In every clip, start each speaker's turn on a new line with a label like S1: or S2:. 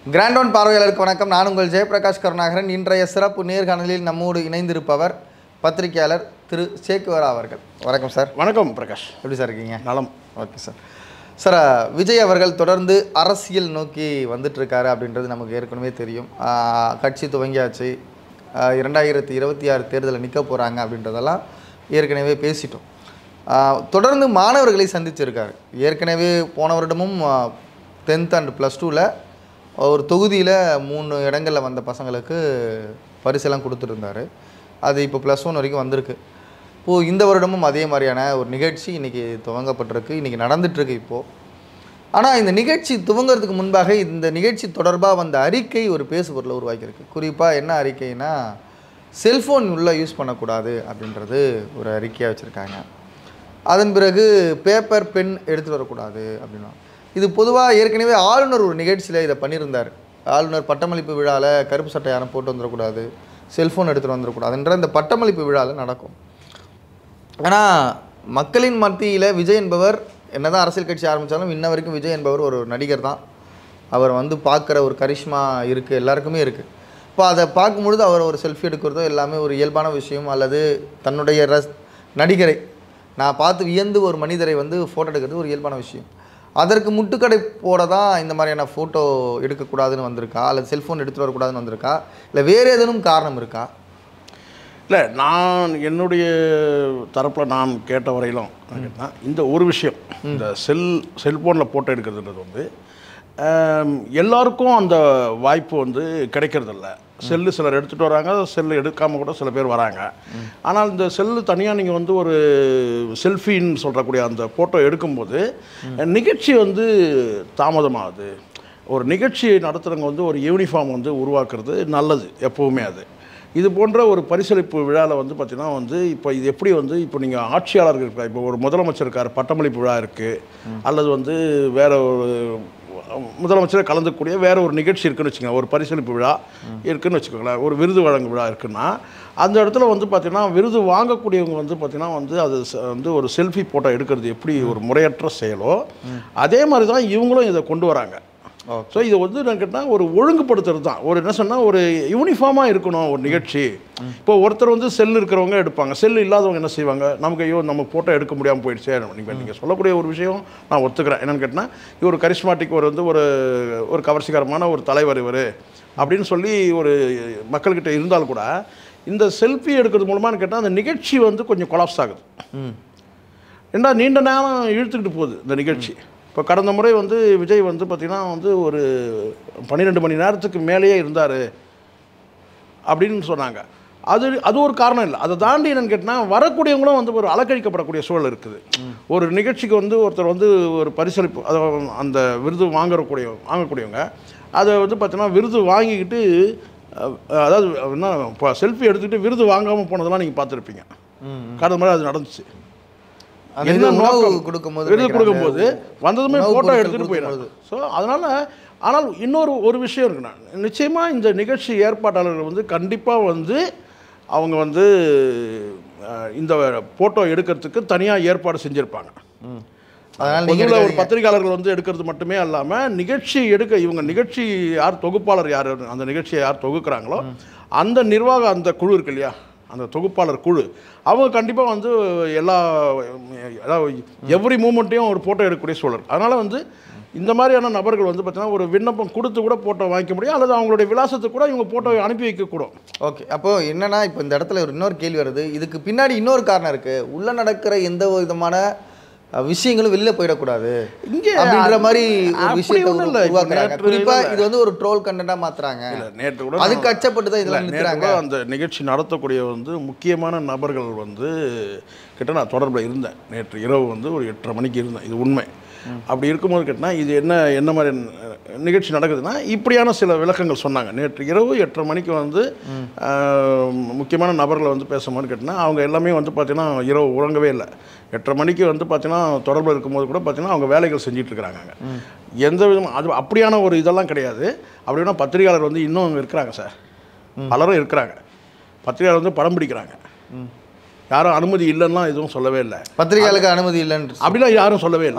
S1: Grand one பார்வையாளருக்கு வணக்கம் நான் உங்கள் ஜெயபிரகாஷ் கருணாகரன் இன்றைய சிறப்பு நேர்காணலில் நம்மோடு இணைந்திருப்பவர் பத்திரிகையாளர் திரு சேக்குவரா அவர்கள் வணக்கம் சார்
S2: வணக்கம் பிரகாஷ்
S1: எப்படி சார் இருக்கீங்க
S2: நலம்
S1: ஓகே சார் சார் விஜய் அவர்கள் தொடர்ந்து அரசியல் நோக்கி வந்துட்டு இருக்காரு அப்படின்றது நமக்கு ஏற்கனவே தெரியும் ஆஹ் கட்சி துவங்கியாச்சு ஆஹ் இரண்டாயிரத்தி இருபத்தி ஆறு தேர்தலில் நிற்க போகிறாங்க அப்படின்றதெல்லாம் ஏற்கனவே பேசிட்டோம் ஆஹ் தொடர்ந்து மாணவர்களை சந்திச்சிருக்காரு ஏற்கனவே போன வருடமும் டென்த் அண்ட் ப்ளஸ் டூவில் ஒரு தொகுதியில் மூணு இடங்களில் வந்த பசங்களுக்கு பரிசெல்லாம் கொடுத்துருந்தாரு அது இப்போ ப்ளஸ் ஒன் வரைக்கும் வந்திருக்கு இப்போது இந்த வருடமும் அதே மாதிரியான ஒரு நிகழ்ச்சி இன்றைக்கி துவங்கப்பட்டிருக்கு இன்றைக்கி நடந்துட்டுருக்கு இப்போது ஆனால் இந்த நிகழ்ச்சி துவங்குறதுக்கு முன்பாக இந்த நிகழ்ச்சி தொடர்பாக வந்த அறிக்கை ஒரு பேசுபொருளை உருவாக்கியிருக்கு குறிப்பாக என்ன அறிக்கைனா செல்ஃபோன் உள்ளே யூஸ் பண்ணக்கூடாது அப்படின்றது ஒரு அறிக்கையாக வச்சுருக்காங்க அதன் பிறகு பேப்பர் பென் எடுத்துகிட்டு வரக்கூடாது அப்படின்னா இது பொதுவாக ஏற்கனவே ஆளுநர் ஒரு நிகழ்ச்சியில் இதை பண்ணியிருந்தார் ஆளுநர் பட்டமளிப்பு விழாவில் கருப்பு சட்டை யாரும் போட்டு வந்துடக்கூடாது செல்ஃபோன் எடுத்துகிட்டு வந்துடக்கூடாதுன்ற இந்த பட்டமளிப்பு விழாவில் நடக்கும் ஆனால் மக்களின் மத்தியில் விஜய் என்பவர் என்னதான் அரசியல் கட்சி ஆரம்பித்தாலும் இன்ன வரைக்கும் விஜய் என்பவர் ஒரு நடிகர் தான் அவர் வந்து பார்க்குற ஒரு கரிஷ்மா இருக்குது எல்லாருக்குமே இருக்குது இப்போ அதை பார்க்கும்பொழுது அவர் ஒரு செல்ஃபி எடுக்கிறதோ எல்லாமே ஒரு இயல்பான விஷயம் அல்லது தன்னுடைய ரஸ் நடிகரை நான் பார்த்து வியந்து ஒரு மனிதரை வந்து ஃபோட்டோ எடுக்கிறது ஒரு இயல்பான விஷயம் அதற்கு முட்டுக்கடை போட தான் இந்த மாதிரியான ஃபோட்டோ எடுக்கக்கூடாதுன்னு வந்திருக்கா அல்லது செல்ஃபோன் எடுத்துகிட்டு வரக்கூடாதுன்னு வந்திருக்கா இல்லை வேறு ஏதேனும் காரணம் இருக்கா
S2: இல்லை நான் என்னுடைய தரப்பில் நான் கேட்ட வரையிலும் நான் கேட்டேன்னா, இந்த ஒரு விஷயம் இந்த செல் செல்ஃபோனில் ஃபோட்டோ எடுக்கிறதுன்றது வந்து ஆம், எல்லாருக்கும் அந்த வாய்ப்பு வந்து கிடைக்கிறதில்ல செல்லு சிலர் எடுத்துகிட்டு வராங்க செல்லு எடுக்காமல் கூட சில பேர் வராங்க ஆனால் இந்த செல்லு தனியாக நீங்கள் வந்து ஒரு செல்ஃபின்னு சொல்கிறக்கூடிய அந்த ஃபோட்டோ எடுக்கும்போது நிகழ்ச்சி வந்து தாமதமாகுது ஒரு நிகழ்ச்சி நடத்துகிறவங்க வந்து ஒரு யூனிஃபார்ம் வந்து உருவாக்குறது நல்லது எப்போவுமே அது இது போன்ற ஒரு பரிசளிப்பு விழாவில் வந்து பார்த்திங்கன்னா வந்து இப்போ இது எப்படி வந்து இப்போ நீங்கள் ஆட்சியாளர்கள் இருக்கா இப்போ ஒரு முதலமைச்சர் இருக்கார் பட்டமளிப்பு விழா இருக்குது அல்லது வந்து வேற ஒரு முதலமைச்சர் கலந்துக்கூடிய வேற ஒரு நிகழ்ச்சி இருக்குன்னு வச்சுக்கோங்க ஒரு பரிசளிப்பு விழா இருக்குன்னு வச்சுக்கோங்களேன் ஒரு விருது வழங்கும் விழா இருக்குன்னா அந்த இடத்துல வந்து பார்த்திங்கன்னா விருது வாங்கக்கூடியவங்க வந்து பார்த்திங்கன்னா வந்து அது ச- வந்து ஒரு செல்ஃபி ஃபோட்டோ எடுக்கிறது எப்படி ஒரு முறையற்ற செயலோ அதே மாதிரி தான் இவங்களும் இதை கொண்டு வராங்க ஸோ இது வந்து நான் கேட்டால் ஒரு ஒழுங்குபடுத்துறது தான் ஒரு என்ன சொன்னால் ஒரு யூனிஃபார்மாக இருக்கணும் ஒரு நிகழ்ச்சி இப்போ ஒருத்தர் வந்து செல் இருக்கிறவங்க எடுப்பாங்க செல் இல்லாதவங்க என்ன செய்வாங்க நமக்கு ஐயோ நம்ம ஃபோட்டோ எடுக்க முடியாமல் போயிடுச்சே நீங்கள் நீங்கள் சொல்லக்கூடிய ஒரு விஷயம் நான் ஒத்துக்கிறேன் என்னென்னு கேட்டால் இவர் கரிஸ்மாட்டிக் ஒரு வந்து ஒரு ஒரு கவர்ச்சிகரமான ஒரு தலைவர் இவர் அப்படின்னு சொல்லி ஒரு மக்கள்கிட்ட இருந்தால் கூட இந்த செல்ஃபி எடுக்கிறது மூலமானு கேட்டால் அந்த நிகழ்ச்சி வந்து கொஞ்சம் கொலாப்ஸ் ஆகுது
S1: ம்
S2: ஏண்டா நீண்ட நேரம் இழுத்துக்கிட்டு போகுது இந்த நிகழ்ச்சி இப்போ கடந்த முறை வந்து விஜய் வந்து பார்த்திங்கன்னா வந்து ஒரு பன்னிரெண்டு மணி நேரத்துக்கு மேலேயே இருந்தார் அப்படின்னு சொன்னாங்க அது அது ஒரு காரணம் இல்லை அதை தாண்டி என்னன்னு கேட்டால் வரக்கூடியவங்களும் வந்து ஒரு அலக்கழிக்கப்படக்கூடிய சூழல் இருக்குது ஒரு நிகழ்ச்சிக்கு வந்து ஒருத்தர் வந்து ஒரு பரிசளிப்பு அதை அந்த விருது வாங்கக்கூடிய வாங்கக்கூடியவங்க அதை வந்து பார்த்தீங்கன்னா விருது வாங்கிக்கிட்டு அஹ், அதாவது என்ன இப்போ செல்ஃபி எடுத்துக்கிட்டு விருது வாங்காமல் போனதெல்லாம் நீங்கள் பார்த்துருப்பீங்க
S1: ம்
S2: கடந்த முறை அது நடந்துச்சு
S1: அந்த
S2: என்ன
S1: இது உணவு
S2: நோக்கம்?
S1: கொடுக்கும்போது
S2: விருது
S1: நினைக்கிறேன்.
S2: கொடுக்கும்போது வந்ததுமே
S1: உணவு
S2: ஃபோட்டோ
S1: பொருட்கள்
S2: எடுத்துகிட்டு
S1: கொடுக்கும்போது.
S2: போயிடுறாங்க ஸோ அதனால் ஆனால் இன்னொரு ஒரு விஷயம் இருக்குண்ணா நிச்சயமாக இந்த நிகழ்ச்சி ஏற்பாட்டாளர்கள் வந்து கண்டிப்பாக வந்து அவங்க வந்து அஹ், இந்த ஃபோட்டோ எடுக்கிறதுக்கு தனியாக ஏற்பாடு செஞ்சுருப்பாங்க
S1: ம் அதனால் நீங்கள்
S2: பொதுவில் ஒரு
S1: எடுக்காதீங்க.
S2: பத்திரிகையாளர்கள் வந்து எடுக்கிறது மட்டுமே அல்லாமல் நிகழ்ச்சி எடுக்க இவங்க நிகழ்ச்சி யார் தொகுப்பாளர் யார் அந்த நிகழ்ச்சியை யார் தொகுக்கிறாங்களோ அந்த நிர்வாக அந்த குழு இருக்கு இல்லையா அந்த தொகுப்பாளர் குழு அவங்க கண்டிப்பாக வந்து எல்லா எவ்ரி மூமெண்ட்டையும் ஒரு ஃபோட்டோ எடுக்கக்கூடிய சூழல் அதனால் வந்து இந்த மாதிரியான நபர்கள் வந்து பார்த்தீங்கன்னா ஒரு விண்ணப்பம் கொடுத்து கூட ஃபோட்டோ வாங்கிக்க முடியும் அல்லது அவங்களுடைய விலாசத்துக்கு கூட இவங்க ஃபோட்டோ அனுப்பி வைக்கக்கூடும்
S1: ஓகே அப்போ என்னன்னா இப்போ இந்த இடத்துல ஒரு இன்னொரு கேள்வி வருது இதுக்கு பின்னாடி இன்னொரு காரணம் இருக்கு உள்ள நடக்கிற எந்த விதமான அஹ், விஷயங்களும் வெளில போயிடக்கூடாது
S2: இங்கே
S1: அப்படின்ற மாதிரி ஒரு
S2: அப்படி
S1: விஷயத்தை
S2: ஒண்ணும் இல்ல.
S1: உரு-
S2: இப்போ
S1: உருவாக்குறாங்க
S2: நேற்று
S1: குறிப்பா
S2: இல்ல.
S1: இது வந்து ஒரு ட்ரோல் கண்டென்ட்டா மாத்துறாங்க
S2: இல்லை நேற்று கூட
S1: அதுக்கு
S2: நான்-
S1: அச்சப்பட்டு தான்
S2: இல்ல,
S1: இதெல்லாம்
S2: நேற்று
S1: நிற்கிறாங்க
S2: கூட அந்த நிகழ்ச்சி நடத்தக்கூடிய வந்து முக்கியமான நபர்கள் வந்து கிட்ட நான் தொடர்பில் இருந்தேன் நேற்று இரவு வந்து ஒரு எட்டரை மணிக்கு இருந்தேன் இது உண்மை அப்படி இருக்கும்போது கேட்டால் இது என்ன என்ன மாதிரி ந- நிகழ்ச்சி நடக்குதுன்னா இப்படியான சில விளக்கங்கள் சொன்னாங்க நேற்று இரவு எட்டரை மணிக்கு வந்து ஆஹ், முக்கியமான நபர்களை வந்து பேசும்போது கேட்டினா அவங்க எல்லாமே வந்து பார்த்தீங்கன்னா இரவு உறங்கவே இல்லை எட்டரை மணிக்கு வந்து பார்த்தீங்கன்னா தொடர்பில் இருக்கும்போது கூட பார்த்தீங்கன்னா அவங்க வேலைகள் செஞ்சுட்டு இருக்கிறாங்க அங்க. எந்த விதமாக அது அப்படியான ஒரு இதெல்லாம் கிடையாது அப்படின்னா பத்திரிகையாளர் வந்து இன்னும் அங்க இருக்கிறாங்க சார் பலரும் இருக்கிறாங்க பத்திரிகையாளர் வந்து படம் பிடிக்கிறாங்க யாரும் அனுமதி இல்லைன்னா எதுவும் சொல்லவே இல்லை
S1: பத்திரிகையாளுக்கு அனுமதி இல்லைன்னு
S2: அப்படிலாம் யாரும் சொல்லவே இல்லை
S1: ஆ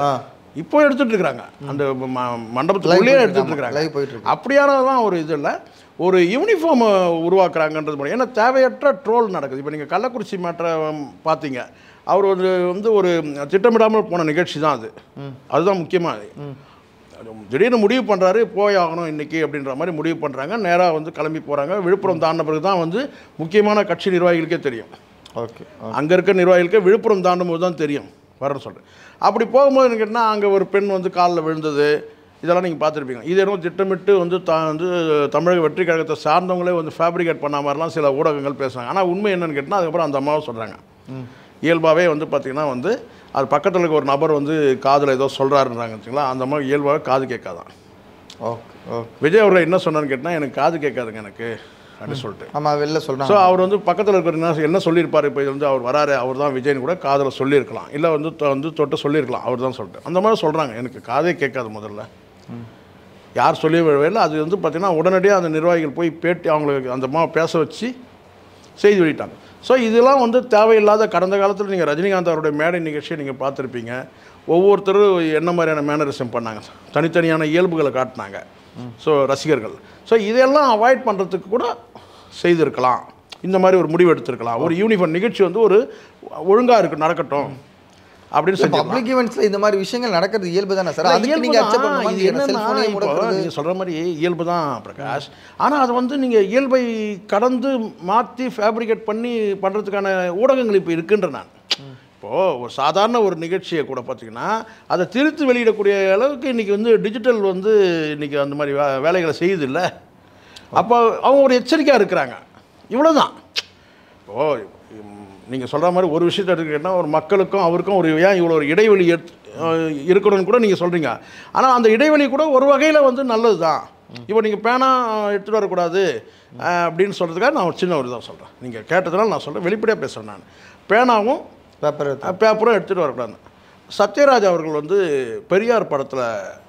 S2: இப்போ எடுத்துட்டு இருக்காங்க அந்த ம- மண்டபத்துக்குள்ளேயே
S1: Live
S2: எடுத்துட்டு
S1: போயிட்டு
S2: இருக்காங்க
S1: live போயிட்டு இருக்கு.
S2: அப்படியானதான் ஒரு இது இல்லை ஒரு யூனிஃபார்மை உருவாக்குறாங்கன்றது மூலம் ஏன்னா தேவையற்ற ட்ரோல் நடக்குது இப்போ நீங்கள் கள்ளக்குறிச்சி மேட்டரை பார்த்தீங்க அவர் வந்து வந்து ஒரு திட்டமிடாமல் போன நிகழ்ச்சி தான் அது அதுதான் முக்கியமாக திடீர்னு முடிவு பண்ணுறாரு போய் ஆகணும் இன்னைக்கு அப்படின்ற மாதிரி முடிவு பண்ணுறாங்க நேராக வந்து கிளம்பி போகிறாங்க விழுப்புரம் தாண்டின பிறகு தான் வந்து முக்கியமான கட்சி நிர்வாகிகளுக்கே தெரியும்
S1: ஓகே
S2: அங்கே இருக்க நிர்வாகிகளுக்கு விழுப்புரம் தாண்டும் போது தான் தெரியும் வரேன்னு சொல்கிறேன் அப்படி போகும்போது எனக்கு என்ன அங்கே ஒரு பெண் வந்து காலில் விழுந்தது இதெல்லாம் நீங்கள் பார்த்துருப்பீங்க இது என்னமோ திட்டமிட்டு வந்து தா வந்து தமிழக வெற்றி கழகத்தை சார்ந்தவங்களே வந்து ஃபேப்ரிகேட் பண்ண மாதிரிலாம் சில ஊடகங்கள் பேசுகிறாங்க ஆனால் உண்மை என்னன்னு கேட்டால் அதுக்கப்புறம் அந்த அம்மாவை சொல்கிறாங்க இயல்பாகவே வந்து பார்த்திங்கன்னா வந்து அது பக்கத்தில் இருக்க ஒரு நபர் வந்து காதில் ஏதோ சொல்கிறாருன்றாங்க வச்சுங்களா அந்த மாதிரி இயல்பாகவே காது கேட்காதான்
S1: ஓகே ஓகே
S2: விஜய் அவர்கள் என்ன சொன்னான்னு கேட்டால் எனக்கு காது கேட்காதுங்க எனக்கு அப்படின்னு சொல்லிட்டு
S1: ஆமாம் வெளில
S2: ஸோ
S1: சொல்கிறாங்க
S2: அவர் வந்து பக்கத்தில் இருக்கிற என்ன என்ன சொல்லியிருப்பார் இப்போ இது வந்து அவர் வராரு அவர் தான் விஜய்னு கூட காதில் சொல்லியிருக்கலாம் இல்லை வந்து தொ- வந்து தொட்டு சொல்லியிருக்கலாம் அவர் தான் சொல்லிட்டு அந்த மாதிரி சொல்கிறாங்க எனக்கு காதே கேட்காது முதல்ல யார் சொல்லி இல்லை அது வந்து பார்த்திங்கன்னா உடனடியாக அந்த நிர்வாகிகள் போய் பேட்டி அவங்களுக்கு அந்த அம்மாவை பேச வச்சு செய்தி வெளியிட்டாங்க ஸோ இதெல்லாம் வந்து தேவையில்லாத கடந்த காலத்தில் நீங்கள் ரஜினிகாந்த் அவருடைய மேடை நிகழ்ச்சியை நீங்கள் பார்த்துருப்பீங்க ஒவ்வொருத்தரும் என்ன மாதிரியான மேனரிசம் பண்ணாங்க தனித்தனியான இயல்புகளை காட்டினாங்க ஸோ ரசிகர்கள் ஸோ இதெல்லாம் அவாய்ட் பண்ணுறதுக்கு கூட செய்திருக்கலாம் இந்த மாதிரி ஒரு முடிவு எடுத்திருக்கலாம் ஒரு யூனிஃபார்ம் நிகழ்ச்சி வந்து ஒரு ஒழுங்காக இருக்கு நடக்கட்டும் அப்படின்னு செஞ்சிருக்கலாம்.
S1: பப்ளிக் ஈவெண்ட்ஸ்ல இந்த மாதிரி விஷயங்கள் நடக்கிறது இயல்பு தானே சார்
S2: இல்ல,
S1: அதுக்கு
S2: இயல்பு
S1: நீங்க
S2: தான்.
S1: அக்செப்ட் பண்ண
S2: இது
S1: மாதிரி
S2: என்னன்னா,
S1: செல்போனே
S2: இப்போ
S1: முடக்கிறது
S2: நீங்க சொல்ற மாதிரி இயல்பு தான் பிரகாஷ் ஆனா அது வந்து நீங்க இயல்பை கடந்து மாத்தி ஃபேப்ரிகேட் பண்ணி பண்றதுக்கான ஊடகங்கள் இப்போ இருக்குன்ற நான் இப்போ ஒரு சாதாரண ஒரு நிகழ்ச்சியை கூட பார்த்தீங்கன்னா அதை திருத்தி வெளியிடக்கூடிய அளவுக்கு இன்னைக்கு வந்து டிஜிட்டல் வந்து இன்னைக்கு அந்த மாதிரி வே வேலைகளை செய்யுது இல்லை அப்போ அவங்க ஒரு எச்சரிக்கையாக இருக்கிறாங்க இவ்வளவுதான் இப்போ நீங்கள் சொல்கிற மாதிரி ஒரு விஷயத்தை எடுத்துக்கிட்டா ஒரு மக்களுக்கும் அவருக்கும் ஒரு ஏன் இவ்வளோ ஒரு இடைவெளி எடுத்து அஹ், இருக்கணும்னு கூட நீங்கள் சொல்கிறீங்க ஆனால் அந்த இடைவெளி கூட ஒரு வகையில் வந்து நல்லது தான் இப்போ நீங்கள் பேனா எடுத்துகிட்டு வரக்கூடாது அஹ், அப்படின்னு சொல்கிறதுக்காக நான் ஒரு சின்ன ஒரு இதாக சொல்கிறேன் நீங்கள் கேட்டதுனால நான் சொல்கிறேன் வெளிப்படையாக பேசுகிறேன் நான் பேனாவும்
S1: பேப்பர்
S2: அஹ், பேப்பரும் எடுத்துகிட்டு வரக்கூடாது சத்யராஜ் அவர்கள் வந்து பெரியார் படத்தில்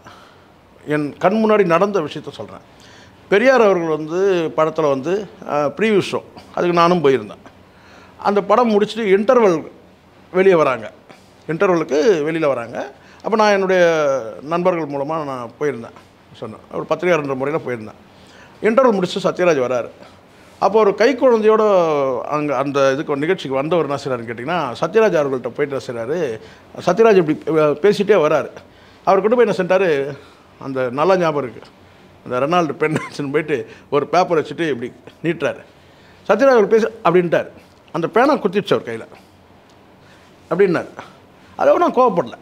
S2: என் கண் முன்னாடி நடந்த விஷயத்த சொல்கிறேன் பெரியார் அவர்கள் வந்து படத்தில் வந்து ப்ரீவியூ ஷோ அதுக்கு நானும் போயிருந்தேன் அந்த படம் முடிச்சுட்டு இன்டர்வல் வெளியே வராங்க இன்டர்வலுக்கு வெளியில் வராங்க அப்போ நான் என்னுடைய நண்பர்கள் மூலமாக நான் போயிருந்தேன் சொன்னேன் ஒரு பத்திரிகையாளர் முறையில் போயிருந்தேன் இன்டர்வல் முடிச்சுட்டு சத்யராஜ் வராரு அப்போ ஒரு கை குழந்தையோட அங்கே அந்த இதுக்கு ஒரு நிகழ்ச்சிக்கு வந்தவர் என்ன செய்றாருன்னு கேட்டிங்கன்னா சத்யராஜ் அவர்கள்ட்ட போயிட்டு என்ன செய்றாரு சத்யராஜ் இப்படி அஹ், பேசிட்டே வராரு அவர் கொண்டு போய் என்ன செஞ்சாரு அந்த நல்ல ஞாபகம் இருக்குது அந்த ரெனால்டு பென் வச்சுன்னு போயிட்டு ஒரு பேப்பர் வச்சுட்டு இப்படி நீட்டுறாரு சத்யராஜ் அவர் பேச அப்படின்ட்டார் அந்த பேனா குத்திடுச்சு அவர் கையில் அப்படின்னாரு அதோட நான் கோவப்படல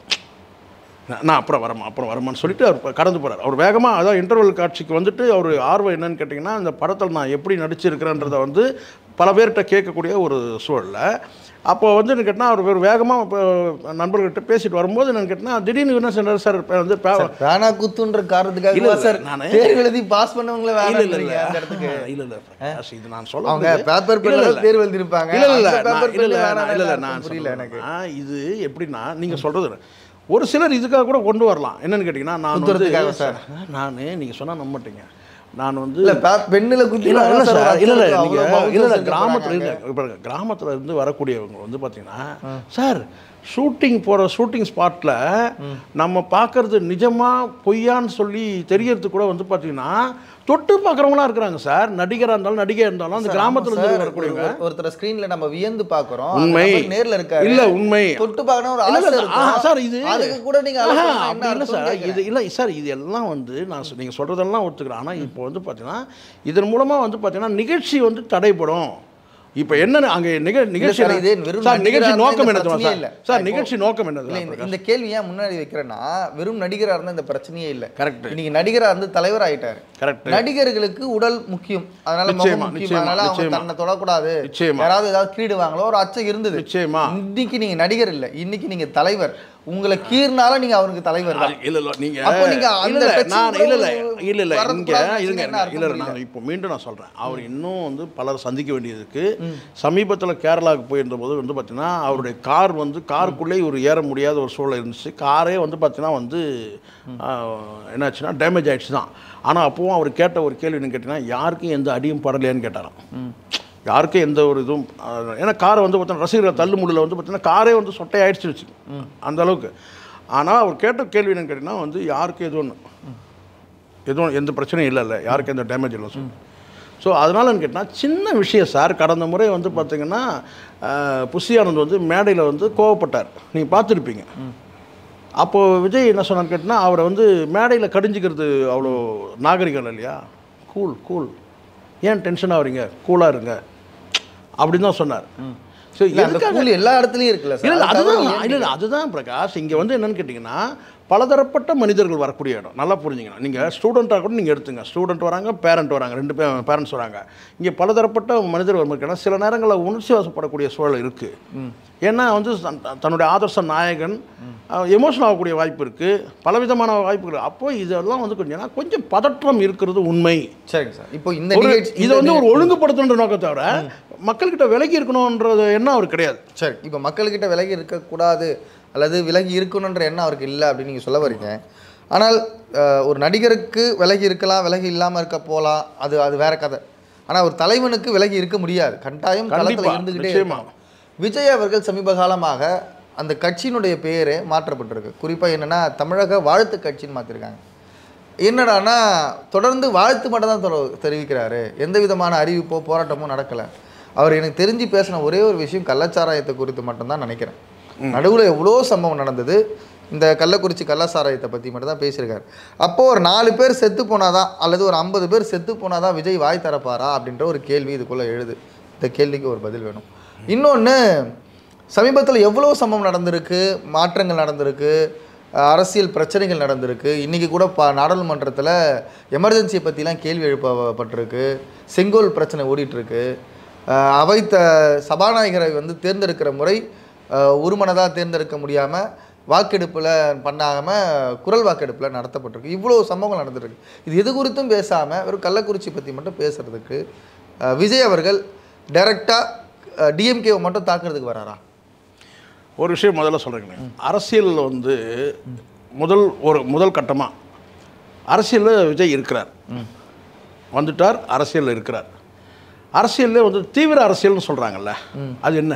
S2: நான் நான் அப்புறம் வரமா அப்புறம் வரமான்னு சொல்லிட்டு அவர் ப- கடந்து போகிறார் அவர் வேகமாக அதான் இன்டர்வல் காட்சிக்கு வந்துட்டு அவர் ஆர்வம் என்னன்னு கேட்டிங்கன்னா இந்த படத்தில் நான் எப்படி நடிச்சிருக்கிறேன்றதை வந்து பல பேர்கிட்ட கேட்கக்கூடிய ஒரு சூழலில் அப்போ வந்து என்ன கேட்டால் அவர் ஒரு வேகமாக இப்போ நண்பர்கிட்ட பேசிட்டு வரும்போது என்னன்னு கேட்டால் திடீர்னு என்ன சொன்னார் சார் இப்ப வந்து பே-
S1: பேனா குத்துன்ற காரணத்துக்காக
S2: இல்ல, இல்ல,
S1: சார்
S2: நானு-
S1: தேர்வு எழுதி பாஸ் பண்ணவங்கள
S2: இல்ல,
S1: வேணாம்
S2: இல்ல, இல்ல.
S1: அந்த இடத்துக்கு
S2: இல்ல, இல்ல, பிரகாஷ், இது நான் சொல்ல
S1: அவங்க
S2: வந்தது-
S1: பேப்பர்
S2: இல்ல, இல்ல,
S1: பென்ல
S2: இல்ல.
S1: தேர்வு எழுதிருப்பாங்க
S2: இல்ல, இல்ல, இல்ல,
S1: அந்த
S2: நான்
S1: பேப்பர்
S2: இல்ல, இல்ல,
S1: பென்ல
S2: நான்
S1: வேணாம்
S2: இல்ல, இல்ல,
S1: அர்த்தம்
S2: நான்
S1: புரியல எனக்கு
S2: சொல்றேன்னா, இது எப்படின்னா நீங்க சொல்றது ஒரு சிலர் இதுக்காக கூட கொண்டு வரலாம் என்னன்னு கேட்டிங்கன்னா நான் வந்து
S1: குத்துறதுக்காக சார்.
S2: நான் நீங்க சொன்னா நம்ப மாட்டீங்க நான் வந்து
S1: இல்ல பே- பெண்ணுல குத்தி
S2: இல்ல இல்ல
S1: வேணாம்
S2: சார் இல்ல இல்ல
S1: அவ்வளவு
S2: நீங்க
S1: பவுன்சர்ஸ்
S2: இல்ல இல்ல
S1: இருக்க
S2: கிராமத்துல
S1: போறாங்க.
S2: இருந்து இப்ப கிராமத்துல இருந்து வரக்கூடியவங்க வந்து பாத்தீங்கன்னா சார் ஷூட்டிங் போற ஷூட்டிங் ஸ்பாட்ல நம்ம பார்க்கறது நிஜமா பொய்யான்னு சொல்லி தெரியறது கூட வந்து பாத்தீங்கன்னா தொட்டு பார்க்குறவங்களா இருக்கிறாங்க சார் நடிகரா இருந்தாலும் நடிகை இருந்தாலும் அந்த கிராமத்துல
S1: சார்,
S2: இருந்து
S1: ஒரு-
S2: வரக்கூடியவங்க
S1: ஒரு- ஒருத்தர ஸ்கிரீன்ல நம்ம வியந்து பாக்குறோம் அந்த
S2: உண்மை.
S1: நபர் நேர்ல இருக்காரு
S2: இல்ல உண்மை
S1: தொட்டு பார்க்கணும் ஒரு
S2: இல்ல,
S1: ஆசை
S2: இல்ல, ஆ,
S1: இருக்கும்
S2: சார் இது
S1: அதுக்கு கூட நீங்க
S2: ஆஹா,
S1: அலட்சியமா என்ன
S2: அப்படி இல்லை
S1: அர்த்தம்னு
S2: சார்
S1: கேட்கிறேன்.
S2: இது இல்லை சார் இது எல்லாம் வந்து நான் சொ- நீங்க சொல்றதெல்லாம் ஒத்துக்கிறேன் ஆனா இப்போ வந்து பார்த்தீங்கன்னா இதன் மூலமா வந்து பார்த்தீங்கன்னா நிகழ்ச்சி வந்து தடைபடும் இப்போ என்ன அங்கே நிக நிகழ்ச்சி
S1: சார், இது வெறும்
S2: சார் நிகழ்ச்சி
S1: நடிகரா
S2: நோக்கம்
S1: இருந்தா
S2: என்ன
S1: இந்த
S2: தெரியுமா
S1: பிரச்சனையே
S2: சார்
S1: இல்ல.
S2: சார்
S1: இப்போ-
S2: நிகழ்ச்சி நோக்கம்
S1: இல்ல
S2: என்னது
S1: இந்த- இந்த கேள்வி ஏன் முன்னாடி வைக்கிறேன்னா வெறும் நடிகரா இருந்தா இந்த பிரச்சனையே இல்ல
S2: Correct.
S1: இன்னைக்கு நடிகரா இருந்து தலைவர் ஆயிட்டாரு
S2: கரெக்ட்
S1: நடிகர்களுக்கு உடல் முக்கியம் அதனால முகம்
S2: நிச்சயமா,
S1: முக்கியம்
S2: நிச்சயமா,
S1: அதனால அவங்க
S2: நிச்சயமா.
S1: தன்னை தொடக்கூடாது
S2: நிச்சயமா.
S1: யாராவது ஏதாவது கீடுவாங்களோ ஒரு அச்சம் இருந்தது
S2: நிச்சயமா
S1: இன்னைக்கு நீங்க நடிகர் இல்ல இன்னைக்கு நீங்க தலைவர் உங்களை கீர்னால நீங்க அவருக்கு தலைவர் தான்
S2: இல்ல இல்ல நீங்க
S1: அப்போ நீங்க
S2: இல்ல
S1: அந்த
S2: இல்ல
S1: பிரச்சனை
S2: நான்
S1: கூட
S2: இல்ல இல்ல
S1: ஒரு-
S2: இல்ல இல்ல
S1: வரது
S2: இங்க
S1: கூடாதுன்னு
S2: இருங்க
S1: என்ன
S2: இருங்க.
S1: அர்த்தம்
S2: இல்ல
S1: புரியல.
S2: நான் இப்போ மீண்டும் நான் சொல்றேன் அவர் இன்னும் வந்து பலர் சந்திக்க வேண்டியதுக்கு சமீபத்துல கேரளாவுக்கு போயிருந்தபோது வந்து பார்த்தீங்கன்னா அவருடைய கார் வந்து காருக்குள்ளே ஒரு ஏற முடியாத ஒரு சூழல் இருந்துச்சு காரே வந்து பார்த்தீங்கன்னா வந்து ஆஹ், என்னாச்சுன்னா டேமேஜ் ஆயிடுச்சு தான் ஆனா அப்பவும் அவர் கேட்ட ஒரு கேள்வி என்ன கேட்டீங்கன்னா யாருக்கும் எந்த அடியும் படலையான்னு கேட்டாராம் யாருக்கும் எந்த ஒரு இதுவும் ஆஹ், ஏன்னா காரை வந்து பார்த்தீங்கன்னா ரசிகர்கள் தள்ளுமுடியில் வந்து பார்த்தீங்கன்னா காரே வந்து சொட்டை ஆயிடுச்சு வச்சு அந்த அளவுக்கு ஆனால் அவர் கேட்ட கேள்வி என்னன்னு கேட்டிங்கன்னா வந்து யாருக்கு எதுவும் எதுவும் எந்த பிரச்சனையும் இல்லைல்ல யாருக்கு எந்த டேமேஜ் இல்லை சொல்லு ஸோ அதனாலன்னு கேட்டால் சின்ன விஷயம் சார் கடந்த முறை வந்து பார்த்தீங்கன்னா அஹ், புஷி ஆனந்த் வந்து மேடையில் வந்து கோவப்பட்டார் நீங்கள் பார்த்துருப்பீங்க அப்போது விஜய் என்ன சொன்னான்னு கேட்டிங்கன்னா அவரை வந்து மேடையில் கடிஞ்சிக்கிறது அவ்வளோ நாகரிகம் இல்லை இல்லையா கூல் கூல் ஏன் டென்ஷன் ஆகுறீங்க கூலாக இருங்க அப்படின்னு தான் சொன்னார் ஸோ
S1: இல்ல, அந்த கூலி எல்லா இடத்துலயும் இருக்குல்ல
S2: இல்லை இல்லை
S1: சார்
S2: அதுதான் இல்லை இல்லை அதுதான் பிரகாஷ் இங்கே வந்து என்னன்னு கேட்டிங்கன்னா பலதரப்பட்ட மனிதர்கள் வரக்கூடிய இடம் நல்லா புரிஞ்சுக்கணும் நீங்கள் ஸ்டூடெண்ட்டாக கூட நீங்கள் எடுத்துங்க ஸ்டூடெண்ட் வராங்க பேரண்ட் வராங்க ரெண்டு பே பேரண்ட்ஸ் வராங்க இங்கே பலதரப்பட்ட மனிதர்கள் வந்திருக்காங்க சில நேரங்களில் உணர்ச்சி வசப்படக்கூடிய சூழல் இருக்குது ஏன்னா வந்து தன்- தன்னுடைய ஆதர்ச நாயகன் எமோஷனல் ஆகக்கூடிய வாய்ப்பு இருக்குது பலவிதமான வாய்ப்புகள் அப்போ இதெல்லாம் வந்து கொஞ்சம் கொஞ்சம் பதற்றம் இருக்கிறது உண்மை
S1: சரிங்க சார் இப்போ இந்த
S2: ஒரு
S1: நிகழ்ச்சி
S2: இதை வந்து ஒரு ஒழுங்குபடுத்தணுன்ற நோக்கத்தை தவிர மக்கள்கிட்ட விலகி இருக்கணுன்றது எண்ணம் அவர் கிடையாது
S1: சரி இப்போ மக்கள்கிட்ட விலகி இருக்கக்கூடாது அல்லது விலகி இருக்கணுன்ற எண்ணம் அவருக்கு இல்லை அப்படின்னு நீங்கள் சொல்ல வரீங்க ஆனால் அஹ், ஒரு நடிகருக்கு விலகி இருக்கலாம் விலகி இல்லாமல் இருக்க போகலாம் அது அது வேற கதை ஆனால் ஒரு தலைவனுக்கு விலகி இருக்க முடியாது கட்டாயம் களத்தில்
S2: கண்டிப்பா,
S1: இருந்துக்கிட்டே
S2: நிச்சயமா.
S1: இருக்கணும். விஜய் அவர்கள் சமீப காலமாக அந்த கட்சியினுடைய பெயரே மாற்றப்பட்டிருக்கு குறிப்பாக என்னன்னா தமிழக வாழ்த்து கட்சின்னு மாற்றிருக்காங்க என்னடான்னா தொடர்ந்து வாழ்த்து மட்டும் தான் தொ- தெரிவிக்கிறாரு எந்த விதமான அறிவிப்போ போராட்டமோ நடக்கலை அவர் எனக்கு தெரிஞ்சு பேசின ஒரே ஒரு விஷயம் கள்ளச்சாராயத்தை குறித்து மட்டும்தான் நினைக்கிறேன் நடுவில் எவ்வளோ சம்பவம் நடந்தது இந்த கள்ளக்குறிச்சி கள்ளச்சாராயத்தை பற்றி மட்டும் தான் பேசியிருக்காரு அப்போது ஒரு நாலு பேர் செத்து போனாதான் அல்லது ஒரு ஐம்பது பேர் செத்து போனாதான் விஜய் வாய் தரப்பாரா அப்படின்ற ஒரு கேள்வி இதுக்குள்ளே எழுது இந்த கேள்விக்கு ஒரு பதில் வேணும் இன்னொன்று சமீபத்தில் எவ்வளோ சம்பவம் நடந்திருக்கு மாற்றங்கள் நடந்திருக்கு அஹ் அரசியல் பிரச்சனைகள் நடந்திருக்கு இன்றைக்கி கூட பா நாடாளுமன்றத்தில் எமர்ஜென்சியை பற்றிலாம் கேள்வி எழுப்பப்பட்டிருக்கு செங்கோல் பிரச்சனை ஓடிட்டுருக்கு அவை த சபாநாயகரை வந்து தேர்ந்தெடுக்கிற முறை உருமனதாக தேர்ந்தெடுக்க முடியாமல் வாக்கெடுப்பில் பண்ணாமல் குரல் வாக்கெடுப்பில் நடத்தப்பட்டிருக்கு இவ்வளோ சம்பவங்கள் நடந்திருக்கு இது எது குறித்தும் பேசாமல் வெறும் கள்ளக்குறிச்சி பற்றி மட்டும் பேசுகிறதுக்கு விஜய் அவர்கள் டைரெக்டாக டிஎம்கேவை மட்டும் தாக்குறதுக்கு வராரா
S2: ஒரு விஷயம் முதல்ல சொல்கிறேங்க அரசியலில் வந்து முதல் ஒரு முதல் கட்டமாக அரசியலில் விஜய் இருக்கிறார் வந்துட்டார் அரசியலில் இருக்கிறார் அரசியலில் வந்து தீவிர அரசியல்னு சொல்கிறாங்கல்ல அது என்ன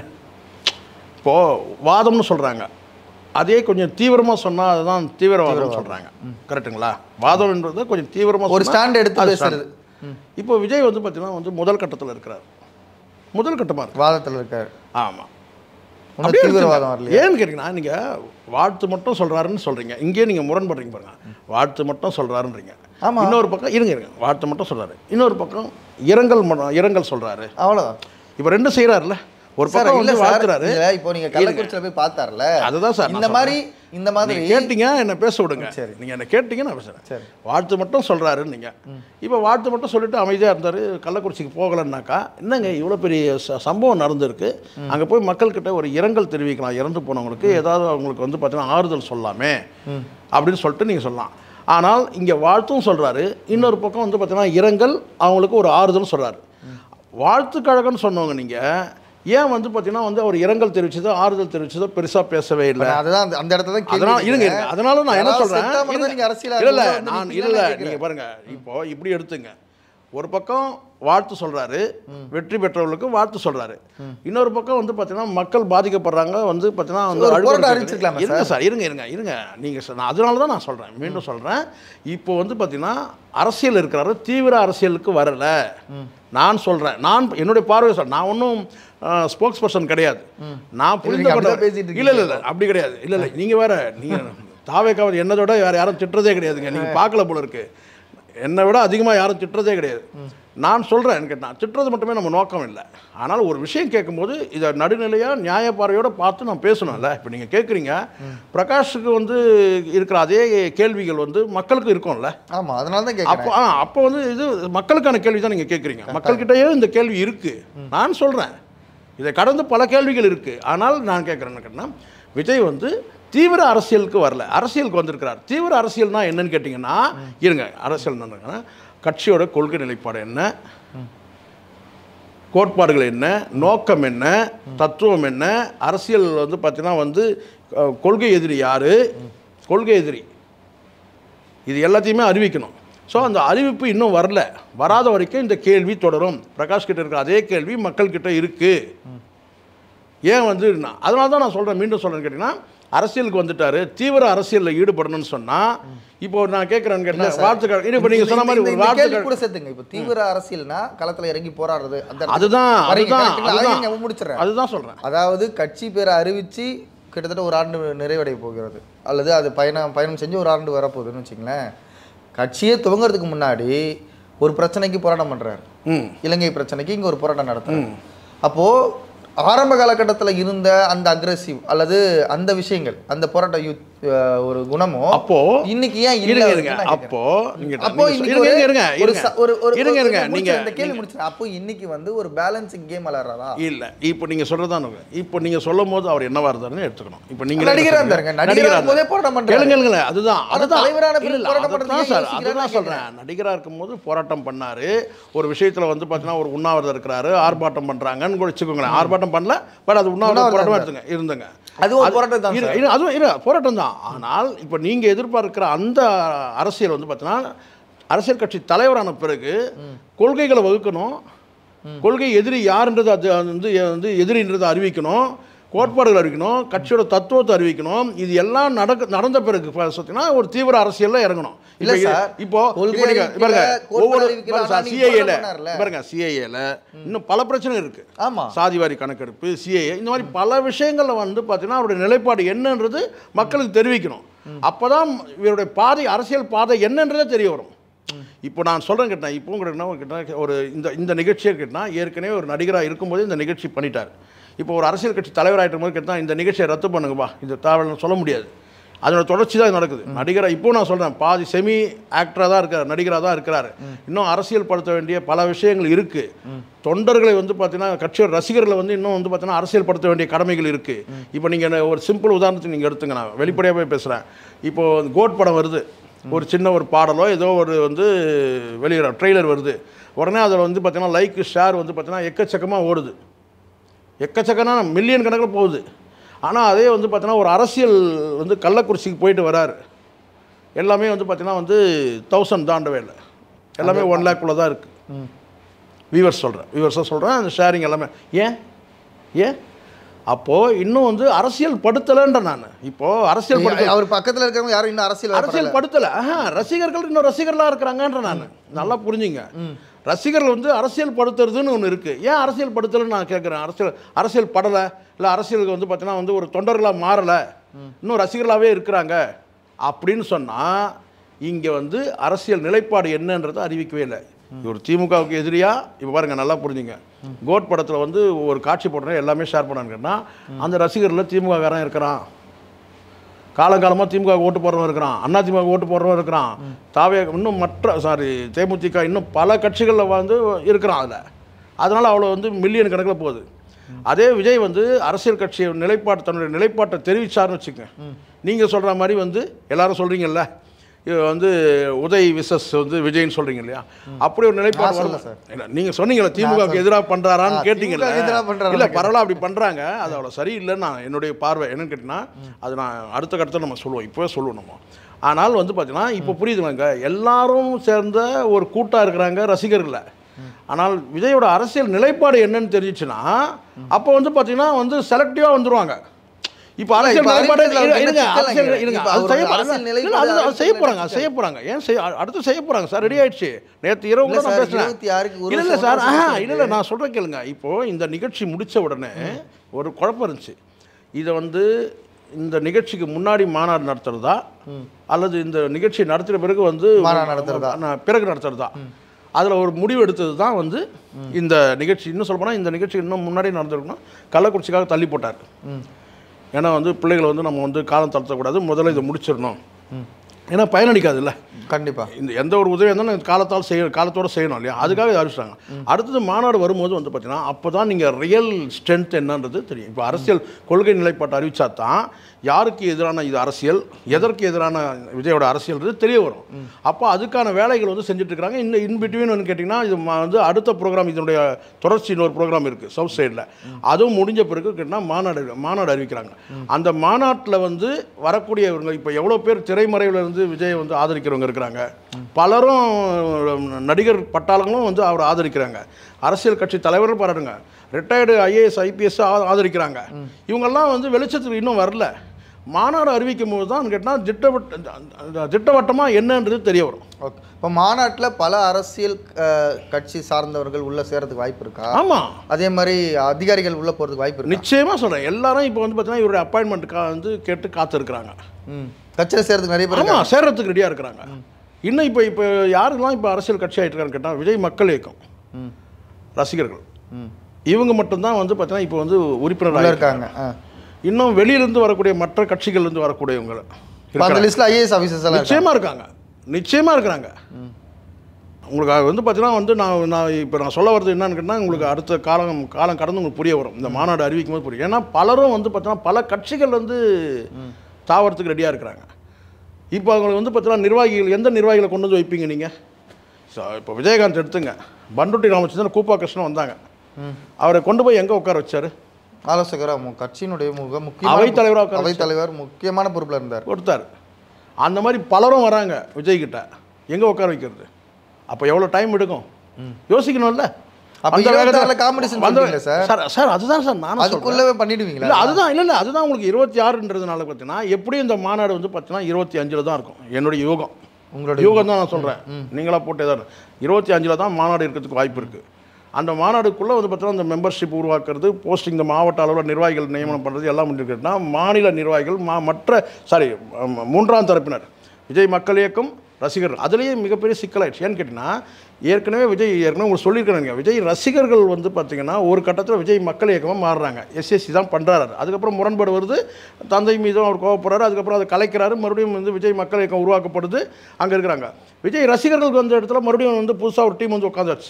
S2: இப்போது வாதம்னு சொல்கிறாங்க அதே கொஞ்சம் தீவிரமாக சொன்னால் அதுதான் தீவிரவாதம்னு சொல்கிறாங்க கரெக்ட்டுங்களா வாதம் என்றது கொஞ்சம் தீவிரமாக
S1: ஒரு stand எடுத்து பேசுறது.
S2: இப்போ விஜய் வந்து பார்த்தீங்கன்னா வந்து முதல் கட்டத்தில் இருக்கிறார் முதல் கட்டமாக இருக்கு
S1: வாதத்தில் இருக்கார்
S2: ஆமாம்
S1: ஒன்றும்
S2: அப்படியே
S1: தீவிரவாதம்
S2: எடுத்துங்க.
S1: வரலையா
S2: ஏன்னு கேட்டிங்கன்னா நீங்கள் வாழ்த்து மட்டும் சொல்கிறாருன்னு சொல்கிறீங்க இங்கேயே நீங்கள் முரண்படுறீங்க பாருங்க வாழ்த்து மட்டும் சொல்கிறாருன்றீங்க
S1: ஆமா.
S2: இன்னொரு பக்கம் இருங்க இருங்க வாழ்த்து மட்டும் சொல்கிறாரு இன்னொரு பக்கம் இரங்கல் ம- இரங்கல் சொல்கிறாரு
S1: அவ்வளோதான்
S2: இப்போ ரெண்டும் செய்கிறாருல்ல ஒரு
S1: சார்
S2: பக்கம்
S1: இல்ல
S2: வந்து
S1: சார்
S2: வாழ்த்துறாரு
S1: இல்ல, இப்போ நீங்க கள்ளக்குறிச்சியில போய் பார்த்தார்ல
S2: அதுதான் சார் நான்
S1: இந்த மாதிரி இந்த மாதிரி
S2: நீங்க கேட்டீங்க என்ன பேச விடுங்க
S1: சரி.
S2: நீங்க என்ன கேட்டீங்க நான் பேசுறேன்
S1: சரி.
S2: வாழ்த்து மட்டும் சொல்றாரு நீங்க இப்போ வாழ்த்து மட்டும் சொல்லிட்டு அமைதியா இருந்தாரு கள்ளக்குறிச்சிக்கு போகலன்னாக்கா என்னங்க இவ்வளோ பெரிய ச- சம்பவம் நடந்திருக்கு அங்க போய் மக்கள்கிட்ட ஒரு இரங்கல் தெரிவிக்கலாம் இறந்து போனவங்களுக்கு ஏதாவது அவங்களுக்கு வந்து பார்த்தீங்கன்னா ஆறுதல் சொல்லாமே அப்படின்னு சொல்லிட்டு நீங்க சொல்லலாம் ஆனால் இங்க வாழ்த்தும் சொல்றாரு இன்னொரு பக்கம் வந்து பார்த்தீங்கன்னா இரங்கல் அவங்களுக்கு ஒரு ஆறுதல் சொல்றாரு வாழ்த்து கழகம்னு சொன்னவங்க நீங்க ஏன் வந்து பார்த்தீங்கன்னா வந்து அவர் இரங்கல் தெரிவிச்சதோ ஆறுதல் தெரிவிச்சதோ பெருசா பேசவே இல்லை
S1: நான் அதுதான் அந்த- அந்த இடத்துல தான் கேள்வி
S2: அதனால இருங்க
S1: கேட்கிறேன்.
S2: இருங்க அதனால நான் என்ன
S1: யாராவது
S2: சொல்றேன்
S1: செத்தா மட்டும்
S2: இருங்க.
S1: நீங்க அரசியலா
S2: இல்ல இல்ல
S1: இருக்கும்போது வந்து
S2: நான்
S1: நீங்க
S2: இல்ல
S1: இல்லைன்னு
S2: நீங்க
S1: கேட்கிறேன்.
S2: பாருங்க இப்போ இப்படி எடுத்துங்க ஒரு பக்கம் வாழ்த்து சொல்றாரு வெற்றி பெற்றவர்களுக்கு வாழ்த்து சொல்றாரு இன்னொரு பக்கம் வந்து பார்த்தீங்கன்னா மக்கள் பாதிக்கப்படுறாங்க வந்து பார்த்தீங்கன்னா வந்து
S1: ஒரு
S2: அழுகுறது
S1: போராட்டம்
S2: கேக்குது.
S1: அறிவிச்சிருக்கலாமே
S2: இருங்க சார் இருங்க இருங்க இருங்க நீங்க சொ- நான் அதனால தான் நான் சொல்றேன் மீண்டும் சொல்றேன் இப்போ வந்து பார்த்தீங்கன்னா அரசியல் இருக்கிறாரு தீவிர அரசியலுக்கு வரல நான் சொல்றேன் நான் என்னுடைய பார்வை சொல்றேன் நான் ஒன்றும் ஸ்போக்ஸ் பர்சன் கிடையாது நான் புரிந்து
S1: நீங்க
S2: கொண்ட
S1: அப்படிதான் பேசிட்டு
S2: இல்ல இல்ல இல்ல அப்படி கிடையாது இல்ல இல்ல நீங்க வேற நீங்க தாவேக்காவது என்னதை விட வேற யாரும் திட்டுறதே கிடையாதுங்க நீங்க பார்க்கல போல இருக்கு என்னை விட அதிகமாக யாரும் திட்டுறதே கிடையாது நான் சொல்கிறேன் கேட்டான் திட்டுறது மட்டுமே நம்ம நோக்கம் இல்லை ஆனால் ஒரு விஷயம் கேட்கும்போது இதை நடுநிலையாக நியாய பார்வையோட பார்த்து நான் பேசணும்ல இப்போ நீங்கள் கேட்குறீங்க பிரகாஷுக்கு வந்து இருக்கிற அதே கேள்விகள் வந்து மக்களுக்கு இருக்கும்ல
S1: ஆமா அதனால தான்
S2: அப்போ
S1: கேட்குறேன்
S2: ஆ அப்போ வந்து இது மக்களுக்கான கேள்வி தான் நீங்கள் கேட்குறீங்க மக்கள்கிட்டயே இந்த கேள்வி இருக்குது நான் சொல்கிறேன் இதை கடந்து பல கேள்விகள் இருக்குது ஆனால் நான் கேட்குறேன்னு கேட்டால் விஜய் வந்து தீவிர அரசியலுக்கு வரல அரசியலுக்கு வந்திருக்கிறார் தீவிர அரசியல்னா என்னன்னு கேட்டிங்கன்னா இருங்க அரசியல் என்னன்னா கட்சியோட கொள்கை நிலைப்பாடு என்ன கோட்பாடுகள் என்ன நோக்கம் என்ன தத்துவம் என்ன அரசியல் வந்து பார்த்தீங்கன்னா வந்து அஹ், கொள்கை எதிரி யார் கொள்கை எதிரி இது எல்லாத்தையுமே அறிவிக்கணும் ஸோ அந்த அறிவிப்பு இன்னும் வரல வராத வரைக்கும் இந்த கேள்வி தொடரும் பிரகாஷ் கிட்ட இருக்கிற அதே கேள்வி மக்கள்கிட்ட இருக்குது ஏன் வந்து நான் அதனால தான் நான் சொல்கிறேன் மீண்டும் சொல்கிறேன்னு கேட்டிங்கன்னா அரசியலுக்கு வந்துட்டாரு தீவிர அரசியலில் ஈடுபடணும்னு சொன்னா இப்போ நான் கேட்குறேன்னு கேட்டேன்
S1: சார்.
S2: வாழ்த்துக்கள் இப்போ நீங்க சொன்ன மாதிரி
S1: இந்த-
S2: ஒரு
S1: இந்த கேள்வி
S2: வாழ்த்துக்கள்
S1: கூட சேர்த்துங்க இப்போ தீவிர அரசியல்னா களத்துல இறங்கி போராடுறது அந்த இடத்துக்கு
S2: அதுதான்
S1: வரீங்க,
S2: அதுதான்
S1: correct ங்களா? அதை
S2: அதுதான்
S1: நீங்க முடிச்சிடுறேன்
S2: அதுதான் சொல்றேன்
S1: அதாவது கட்சி பேரை அறிவிச்சு கிட்டத்தட்ட ஒரு ஆண்டு நிறைவடைய போகிறது அல்லது அது பயணம் பயணம் செஞ்சு ஒரு ஆண்டு வரப்போகுதுன்னு வச்சுங்களேன் கட்சியே துவங்குறதுக்கு முன்னாடி ஒரு பிரச்சனைக்கு போராட்டம் பண்றாரு
S2: ம்
S1: இலங்கை பிரச்சனைக்கு இங்க ஒரு போராட்டம் நடத்துறாரு அப்போ ஆரம்ப காலகட்டத்தில் இருந்த அந்த அக்ரெசிவ் அல்லது அந்த விஷயங்கள் அந்த போராட்ட யுத் அஹ், ஒரு குணமோ
S2: அப்போ
S1: இன்னைக்கு ஏன் இல்ல
S2: இருங்க
S1: அதுக்கு
S2: இருங்க
S1: நான் கேட்கிறேன்.
S2: அப்போ நீங்க
S1: அப்போ
S2: நீங்க
S1: இன்னைக்கு
S2: இருங்க
S1: ஒரு-
S2: இருங்க இருங்க
S1: ஒரு
S2: இருங்க
S1: ச- ஒரு ஒரு
S2: இருங்க இருங்க
S1: ஒரு-
S2: நீங்க
S1: இந்த கேள்வி முடிச்சிட்டேன் அப்போ இன்னைக்கு வந்து ஒரு பேலன்சிங் கேம் விளையாடுறா
S2: இல்ல இப்போ நீங்க சொல்றதான் இப்போ நீங்க சொல்லும் போது அவர் என்னவா இருந்தாருன்னு எடுத்துக்கணும் இப்போ நீங்க
S1: நடிகரா இருந்தாருங்க. நடிகரா இருக்கும்போதே போராட்டம் பண்றாரு.
S2: கேளுங்க கேளுங்க அதுதான்
S1: ஆனா
S2: அதுதான்
S1: தலைவரான பிறகு
S2: இல்ல, இல்ல,
S1: போராட்டம்
S2: அதுதான்
S1: பண்றதுக்கு
S2: சார்
S1: ஏன்
S2: அதுதான்
S1: யோசிக்கிறாருன்னு
S2: சொல்றேன் நடிகரா இருக்கும்போது போராட்டம் பண்ணாரு ஒரு விஷயத்துல வந்து பாத்தீங்கன்னா ஒரு உண்ணாவிரதம் இருக்கிறாரு ஆர்ப்பாட்டம் பண்றாங்கன்னு கூட வச்சுக்கோங்களேன் ஆர்ப்பாட்டம் பண்ணல பட் அது உண்ணாவிரத
S1: உண்ணாவிரதம்
S2: போராட்டமா எடுத்துங்க இருந்துங்க
S1: அதுவும் ஒரு போராட்டம் தான்
S2: இரு-
S1: சார்.
S2: இரு, அதுவும் இரு போராட்டம் தான் ஆனால் இப்போ நீங்கள் எதிர்பார்க்கிற அந்த அரசியல் வந்து பார்த்தீங்கன்னா அரசியல் கட்சி தலைவரான பிறகு கொள்கைகளை வகுக்கணும் கொள்கை எதிரி யாருன்றது அது அது வந்து வந்து எதிரின்றதை அறிவிக்கணும் கோட்பாடுகள் அறிவிக்கணும் கட்சியோட தத்துவத்தை அறிவிக்கணும் இது எல்லாம் நடக்க நடந்த பிறகு பார்த்தீங்கன்னா ஒரு தீவிர அரசியல்ல இறங்கணும்
S1: இல்ல
S2: இப்போ
S1: சார்,
S2: இப்போ
S1: கொள்கை
S2: இப்போ நீங்க
S1: அறிவிக்கல,
S2: பாருங்க
S1: கோட்பாடு
S2: ஒவ்வொரு
S1: அறிவிக்கல,
S2: பாருங்க சார்
S1: ஆனா நீங்க
S2: சிஏஏல
S1: போராட்டம் பண்ணாருல.
S2: பாருங்க சிஏஏல இன்னும் பல பிரச்சனை இருக்கு
S1: ஆமா
S2: சாதிவாரி கணக்கெடுப்பு சிஏஏ இந்த மாதிரி பல விஷயங்களில் வந்து பார்த்தீங்கன்னா அவருடைய நிலைப்பாடு என்னன்றது மக்களுக்கு தெரிவிக்கணும் அப்பதான் இவருடைய பாதை அரசியல் பாதை என்னன்றதே தெரிய வரும் இப்போ நான் சொல்கிறேன் கேட்டேன் இப்போ கூட என்ன கேட்டேன் ஒரு இந்த இந்த நிகழ்ச்சியை கேட்டால் ஏற்கனவே ஒரு நடிகராக இருக்கும்போது இந்த நிகழ்ச்சி பண்ணிட்டார் இப்போ ஒரு அரசியல் கட்சி தலைவராகிட்ட போது கேட்டால் இந்த நிகழ்ச்சியை ரத்து பண்ணுங்கப்பா இது தேவைன்னு சொல்ல முடியாது அதோட தொடர்ச்சி தான் இது நடக்குது நடிகராக இப்போ நான் சொல்கிறேன் பாதி செமி ஆக்டராக தான் இருக்கார் நடிகராக தான் இருக்கிறாரு இன்னும் அரசியல் படுத்த வேண்டிய பல விஷயங்கள் இருக்குது தொண்டர்களை வந்து பார்த்தீங்கன்னா கட்சியோட ரசிகர்களை வந்து இன்னும் வந்து பார்த்தீங்கன்னா அரசியல் படுத்த வேண்டிய கடமைகள் இருக்குது இப்போ நீங்கள் ஒரு சிம்பிள் உதாரணத்துக்கு நீங்கள் எடுத்துங்க நான் வெளிப்படையாகவே பேசுகிறேன் இப்போ கோட் படம் வருது ஒரு சின்ன ஒரு பாடலோ ஏதோ ஒரு வந்து வெளியிட ட்ரெய்லர் வருது உடனே அதில் வந்து பார்த்தீங்கன்னா லைக் ஷேர் வந்து பார்த்தீங்கன்னா எக்கச்சக்கமாக ஓடுது எக்கச்சக்கனா மில்லியன் கணக்கில் போகுது ஆனால் அதே வந்து பார்த்தீங்கன்னா ஒரு அரசியல் வந்து கள்ளக்குறிச்சிக்கு போயிட்டு வராரு எல்லாமே வந்து பார்த்தீங்கன்னா வந்து தௌசண்ட் தாண்டவே இல்லை எல்லாமே ஒன் லேக்குள்ளே தான் இருக்குது
S1: ம்.
S2: வியூவர்ஸ் சொல்கிறேன் வியூவர்ஸாக சொல்கிறேன் அந்த ஷேரிங் எல்லாமே ஏன் ஏன் அப்போது இன்னும் வந்து அரசியல் படுத்தலைன்ற நான் இப்போது அரசியல் படுத்த
S1: அவர் பக்கத்துல இருக்கிறவங்க யாரும் இன்னும் அரசியல்
S2: அரசியல் படுத்தலை ஆஹா ரசிகர்கள் இன்னும் ரசிகர்களாக இருக்கிறாங்கன்ற நான் நல்லா புரிஞ்சுங்க ரசிகர்கள் வந்து அரசியல் படுத்துறதுன்னு ஒன்று இருக்குது ஏன் அரசியல் படுத்தலைன்னு நான் கேட்குறேன் அரசியல் அரசியல் படலை இல்லை அரசியலுக்கு வந்து பார்த்தீங்கன்னா வந்து ஒரு தொண்டர்களாக மாறலை இன்னும் ரசிகர்களாகவே இருக்கிறாங்க அப்படின்னு சொன்னால் இங்கே வந்து அரசியல் நிலைப்பாடு என்னன்றதை அறிவிக்கவே இல்லை ஒரு திமுகவுக்கு எதிரியா இப்போ பாருங்க நல்லா புரிஞ்சுங்க கோட் படத்தில் வந்து ஒரு காட்சி போடுறேன் எல்லாமே ஷேர் பண்ணாங்கன்னா அந்த ரசிகரில் திமுககாரன் இருக்கிறான் காலங்காலமாக திமுக ஓட்டு போடுறவன் இருக்கிறான் அண்ணா திமுக ஓட்டு போடுறவன் இருக்கிறான் தாவே இன்னும் மற்ற சாரி தேமுதிக இன்னும் பல கட்சிகளில் வந்து இருக்கிறான் அதில் அதனால் அவ்வளோ வந்து மில்லியன் கணக்கில் போகுது அதே விஜய் வந்து அரசியல் கட்சி நிலைப்பாடு தன்னுடைய நிலைப்பாட்டை தெரிவிச்சாருன்னு வச்சுக்கோங்க நீங்கள் சொல்கிற மாதிரி வந்து எல்லாரும் சொல்கிறீங்கல்ல இது வந்து உதய் விசஸ் வந்து விஜய்னு சொல்கிறீங்க இல்லையா அப்படி ஒரு நிலைப்பாடு
S1: நான் சொல்லல
S2: வரும் இல்லை நீங்கள் சொன்னீங்கல்ல திமுகவுக்கு எதிராக பண்ணுறாரான்னு
S1: ஆ,
S2: கேட்டீங்கல்ல
S1: திமுக க்கு எதிரா பண்றாரான்னு
S2: இல்லை பரவாயில்ல அப்படி பண்ணுறாங்க அது அவ்வளோ சரியில்லைன்னு நான் என்னுடைய பார்வை என்னன்னு கேட்டிங்கன்னா அது நான் அடுத்த கட்டத்தில் நம்ம சொல்லுவோம் இப்போவே சொல்லுவோம் நம்ம ஆனால் வந்து பார்த்தீங்கன்னா இப்போ புரியுதுங்க எல்லாரும் சேர்ந்த ஒரு கூட்டாக இருக்கிறாங்க ரசிகர்களை ஆனால் விஜயோட அரசியல் நிலைப்பாடு என்னன்னு தெரிஞ்சிச்சுன்னா அப்போ வந்து பார்த்தீங்கன்னா வந்து செலக்டிவாக வந்துருவாங்க இப்போ அரசியல்
S1: இப்ப
S2: நிலைப்பாடு
S1: அறிவியல்ல
S2: இருங்க, இருங்க
S1: சிக்கல்
S2: அரசியல்
S1: இல்லைங்க.
S2: இருங்க
S1: இப்ப
S2: அது
S1: அவரோட
S2: செய்ய
S1: அரசியல்
S2: போறாங்க
S1: நிலைப்பாடு
S2: இல்ல, அது அது
S1: அரசியல்
S2: செய்ய போறாங்க
S1: சிக்கல்.
S2: செய்ய போறாங்க ஏன் செய்ய அடுத்து செய்ய போறாங்க சார் ரெடி ஆயிடுச்சு நேற்று இரவு
S1: இல்ல
S2: கூட நான்
S1: சார்,
S2: பேசினேன்
S1: 26 ஒரு
S2: இல்ல இல்ல
S1: வருஷம்
S2: சார்
S1: ஒரு
S2: ஆஹா
S1: வருஷம்
S2: இல்ல இல்ல நான் சொல்றேன் கேளுங்க இப்போ இந்த நிகழ்ச்சி முடிச்ச உடனே ஒரு குழப்பம் இருந்துச்சு இதை வந்து இந்த நிகழ்ச்சிக்கு முன்னாடி மாநாடு நடத்துறதா அல்லது இந்த நிகழ்ச்சி நடத்தின பிறகு வந்து
S1: மாநாடு நடத்துறதா?
S2: நான் பிறகு நடத்துறதா அதில் ஒரு முடிவு எடுத்தது தான் வந்து இந்த நிகழ்ச்சி இன்னும் சொல்ல போனால் இந்த நிகழ்ச்சி இன்னும் முன்னாடி நடந்திருக்கணும் கள்ளக்குறிச்சிக்காக தள்ளி போட்டார்
S1: ம்.
S2: ஏன்னா வந்து பிள்ளைகளை வந்து நம்ம வந்து காலம் தளர்த்தக்கூடாது முதல்ல இதை முடிச்சிடணும் ஏன்னா பயனளிக்காதுல்ல
S1: கண்டிப்பா
S2: இந்த எந்த ஒரு உதவியாக இருந்தாலும் காலத்தால் செய்ய காலத்தோட செய்யணும் இல்லையா அதுக்காக இதை அறிவிச்சிட்டாங்க அடுத்தது மாநாடு வரும்போது வந்து பார்த்தீங்கன்னா அப்போ தான் நீங்கள் ரியல் ஸ்ட்ரென்த் என்னன்றது தெரியும் இப்போ அரசியல் கொள்கை நிலைப்பாட்டை அறிவிச்சா தான் யாருக்கு எதிரான இது அரசியல் எதற்கு எதிரான விஜயோட அரசியல்ன்றது தெரிய வரும் அப்போ அதுக்கான வேலைகள் வந்து செஞ்சுட்டு இருக்காங்க இன்னும் இன் பிட்வீன் வந்து கேட்டிங்கன்னா இது ம- வந்து அடுத்த ப்ரோக்ராம் இதனுடைய தொடர்ச்சி இன்னொரு ப்ரோக்ராம் இருக்குது சவுத் சைடில் அதுவும் முடிஞ்ச பிறகு கேட்டிங்கன்னா மாநாடு மாநாடு அறிவிக்கிறாங்க அந்த மாநாட்டில் வந்து வரக்கூடியவங்க இப்போ எவ்வளோ பேர் திரைமறைவில் இருந்து விஜயை வந்து ஆதரிக்கிறவங்க இருக்கிறாங்க பலரும் நடிகர் பட்டாளங்களும் வந்து அவரை ஆதரிக்கிறாங்க அரசியல் கட்சி தலைவர்கள் பாருங்க ரிட்டையர்டு ஐஏஎஸ் ஐபிஎஸ் ஆதரிக்கிறாங்க இவங்கெல்லாம் வந்து வெளிச்சத்துக்கு இன்னும் வரல மாநாடு அறிவிக்கும் போது தான் கேட்டால் திட்டவட்ட திட்டவட்டமாக என்னன்றது தெரிய வரும்
S1: ஓகே இப்போ மாநாட்டில் பல அரசியல் அஹ், கட்சி சார்ந்தவர்கள் உள்ள சேரத்துக்கு வாய்ப்பு இருக்கா
S2: ஆமாம்
S1: அதே மாதிரி அதிகாரிகள் உள்ள போகிறதுக்கு வாய்ப்பு இருக்கா
S2: நிச்சயமாக சொல்கிறேன் எல்லாரும் இப்போ வந்து பார்த்தீங்கன்னா இவருடைய அப்பாயின்மெண்ட்டுக்காக வந்து கேட்டு காத்திருக்கிறாங்க
S1: ம் கட்சியில் சேர்றதுக்கு நிறைய பேர் இருக்காங்க.
S2: ஆமாம் சேர்றதுக்கு ரெடியாக இருக்கிறாங்க இன்னும் இப்போ இப்போ யாருக்கெல்லாம் இப்போ அரசியல் கட்சி ஆகிட்டு இருக்கான்னு கேட்டால் விஜய் மக்கள் இயக்கம்
S1: ம்
S2: ரசிகர்கள்
S1: ம்
S2: இவங்க மட்டும்தான் வந்து பார்த்தீங்கன்னா இப்போ வந்து உறுப்பினர்
S1: உள்ள
S2: ஆகியிருக்காங்க.
S1: இருக்காங்க ஆ
S2: இன்னும் வெளியிலிருந்து வரக்கூடிய மற்ற கட்சிகள்லேருந்து வரக்கூடியவங்க
S1: இப்போ அந்த லிஸ்ட்டில் ஐஏஎஸ் ஆஃபீஸர்ஸ் எல்லாம் இருக்காங்க.
S2: நிச்சயமாக இருக்காங்க நிச்சயமாக இருக்கிறாங்க உங்களுக்கு அது வந்து பார்த்தீங்கன்னா வந்து நான் நான் இப்போ நான் சொல்ல வர்றது என்னன்னு கேட்டால் உங்களுக்கு அடுத்த காலம் காலம் கடந்து உங்களுக்கு புரிய வரும் இந்த மாநாடு அறிவிக்கும் போது புரியும் ஏன்னா பலரும் வந்து பார்த்தீங்கன்னா பல கட்சிகள் வந்து தாவறதுக்கு ரெடியாக இருக்கிறாங்க இப்போ அவங்களுக்கு வந்து பார்த்தீங்கன்னா நிர்வாகிகள் எந்த நிர்வாகிகளை கொண்டு வந்து வைப்பீங்க நீங்கள் இப்போ விஜயகாந்த் எடுத்துங்க பண்டுட்டி ராமச்சந்திரன் கூப்பா கிருஷ்ணன் வந்தாங்க
S1: ம்
S2: அவரை கொண்டு போய் எங்கே உட்கார வச்சாரு
S1: ஆலோசகராக மு கட்சியினுடைய முக முக்கிய
S2: அவைத்தலைவரா உட்கார
S1: அவைத்தலைவர் முக்கியமான பொறுப்பில் இருந்தார்
S2: கொடுத்தாரு அந்த மாதிரி பலரும் வராங்க விஜய்கிட்ட எங்கே உட்கார வைக்கிறது அப்போ எவ்வளோ டைம் எடுக்கும் யோசிக்கணும்ல
S1: அப்ப
S2: அந்த வேகத்துல-
S1: இருபத்தாறுல competition
S2: அந்த-
S1: சொல்றீங்களா சார்?
S2: சார் சார் அதுதான் சார் நானும் சொல்றேன்.
S1: அதுக்குள்ளவே பண்ணிடுவீங்களா
S2: இல்லை அதுதான் இல்லை இல்லை அதுதான் உங்களுக்கு இருபத்தி ஆறுன்றதுனால பார்த்தீங்கன்னா எப்படியும் இந்த மாநாடு வந்து பார்த்தீங்கன்னா இருபத்தி அஞ்சில் தான் இருக்கும் என்னுடைய யோகம்
S1: உங்களுடைய
S2: யோகம் தான் நான் சொல்கிறேன் நீங்களா போட்டு தான் இருபத்தி அஞ்சில் தான் மாநாடு இருக்கிறதுக்கு வாய்ப்பு இருக்குது அந்த மாநாடுக்குள்ளே வந்து பார்த்தீங்கன்னா இந்த மெம்பர்ஷிப் உருவாக்குறது போஸ்டிங் இந்த மாவட்ட அளவில் நிர்வாகிகள் நியமனம் பண்ணுறது எல்லாம் பண்ணிருக்குன்னா மாநில நிர்வாகிகள் மா மற்ற சாரி மூன்றாம் தரப்பினர் விஜய் மக்கள் இயக்கம் ரசிகர்கள் அதுலேயே மிகப்பெரிய சிக்கலாயிடுச்சு ஏன்னு கேட்டிங்கன்னா ஏற்கனவே விஜய் ஏற்கனவே உங்களுக்கு சொல்லியிருக்கிறேங்க விஜய் ரசிகர்கள் வந்து பார்த்தீங்கன்னா ஒரு கட்டத்தில் விஜய் மக்கள் இயக்கமாக மாறுறாங்க எஸ்எஸ்சி தான் பண்ணுறாரு அதுக்கப்புறம் முரண்பாடு வருது தந்தை மீதும் அவர் கோவப்படுறாரு அதுக்கப்புறம் அதை கலைக்கிறாரு மறுபடியும் வந்து விஜய் மக்கள் இயக்கம் உருவாக்கப்படுது அங்கே இருக்கிறாங்க விஜய் ரசிகர்களுக்கு வந்த இடத்துல மறுபடியும் வந்து புதுசாக ஒரு டீம் வந்து உட்காந்துருச்சு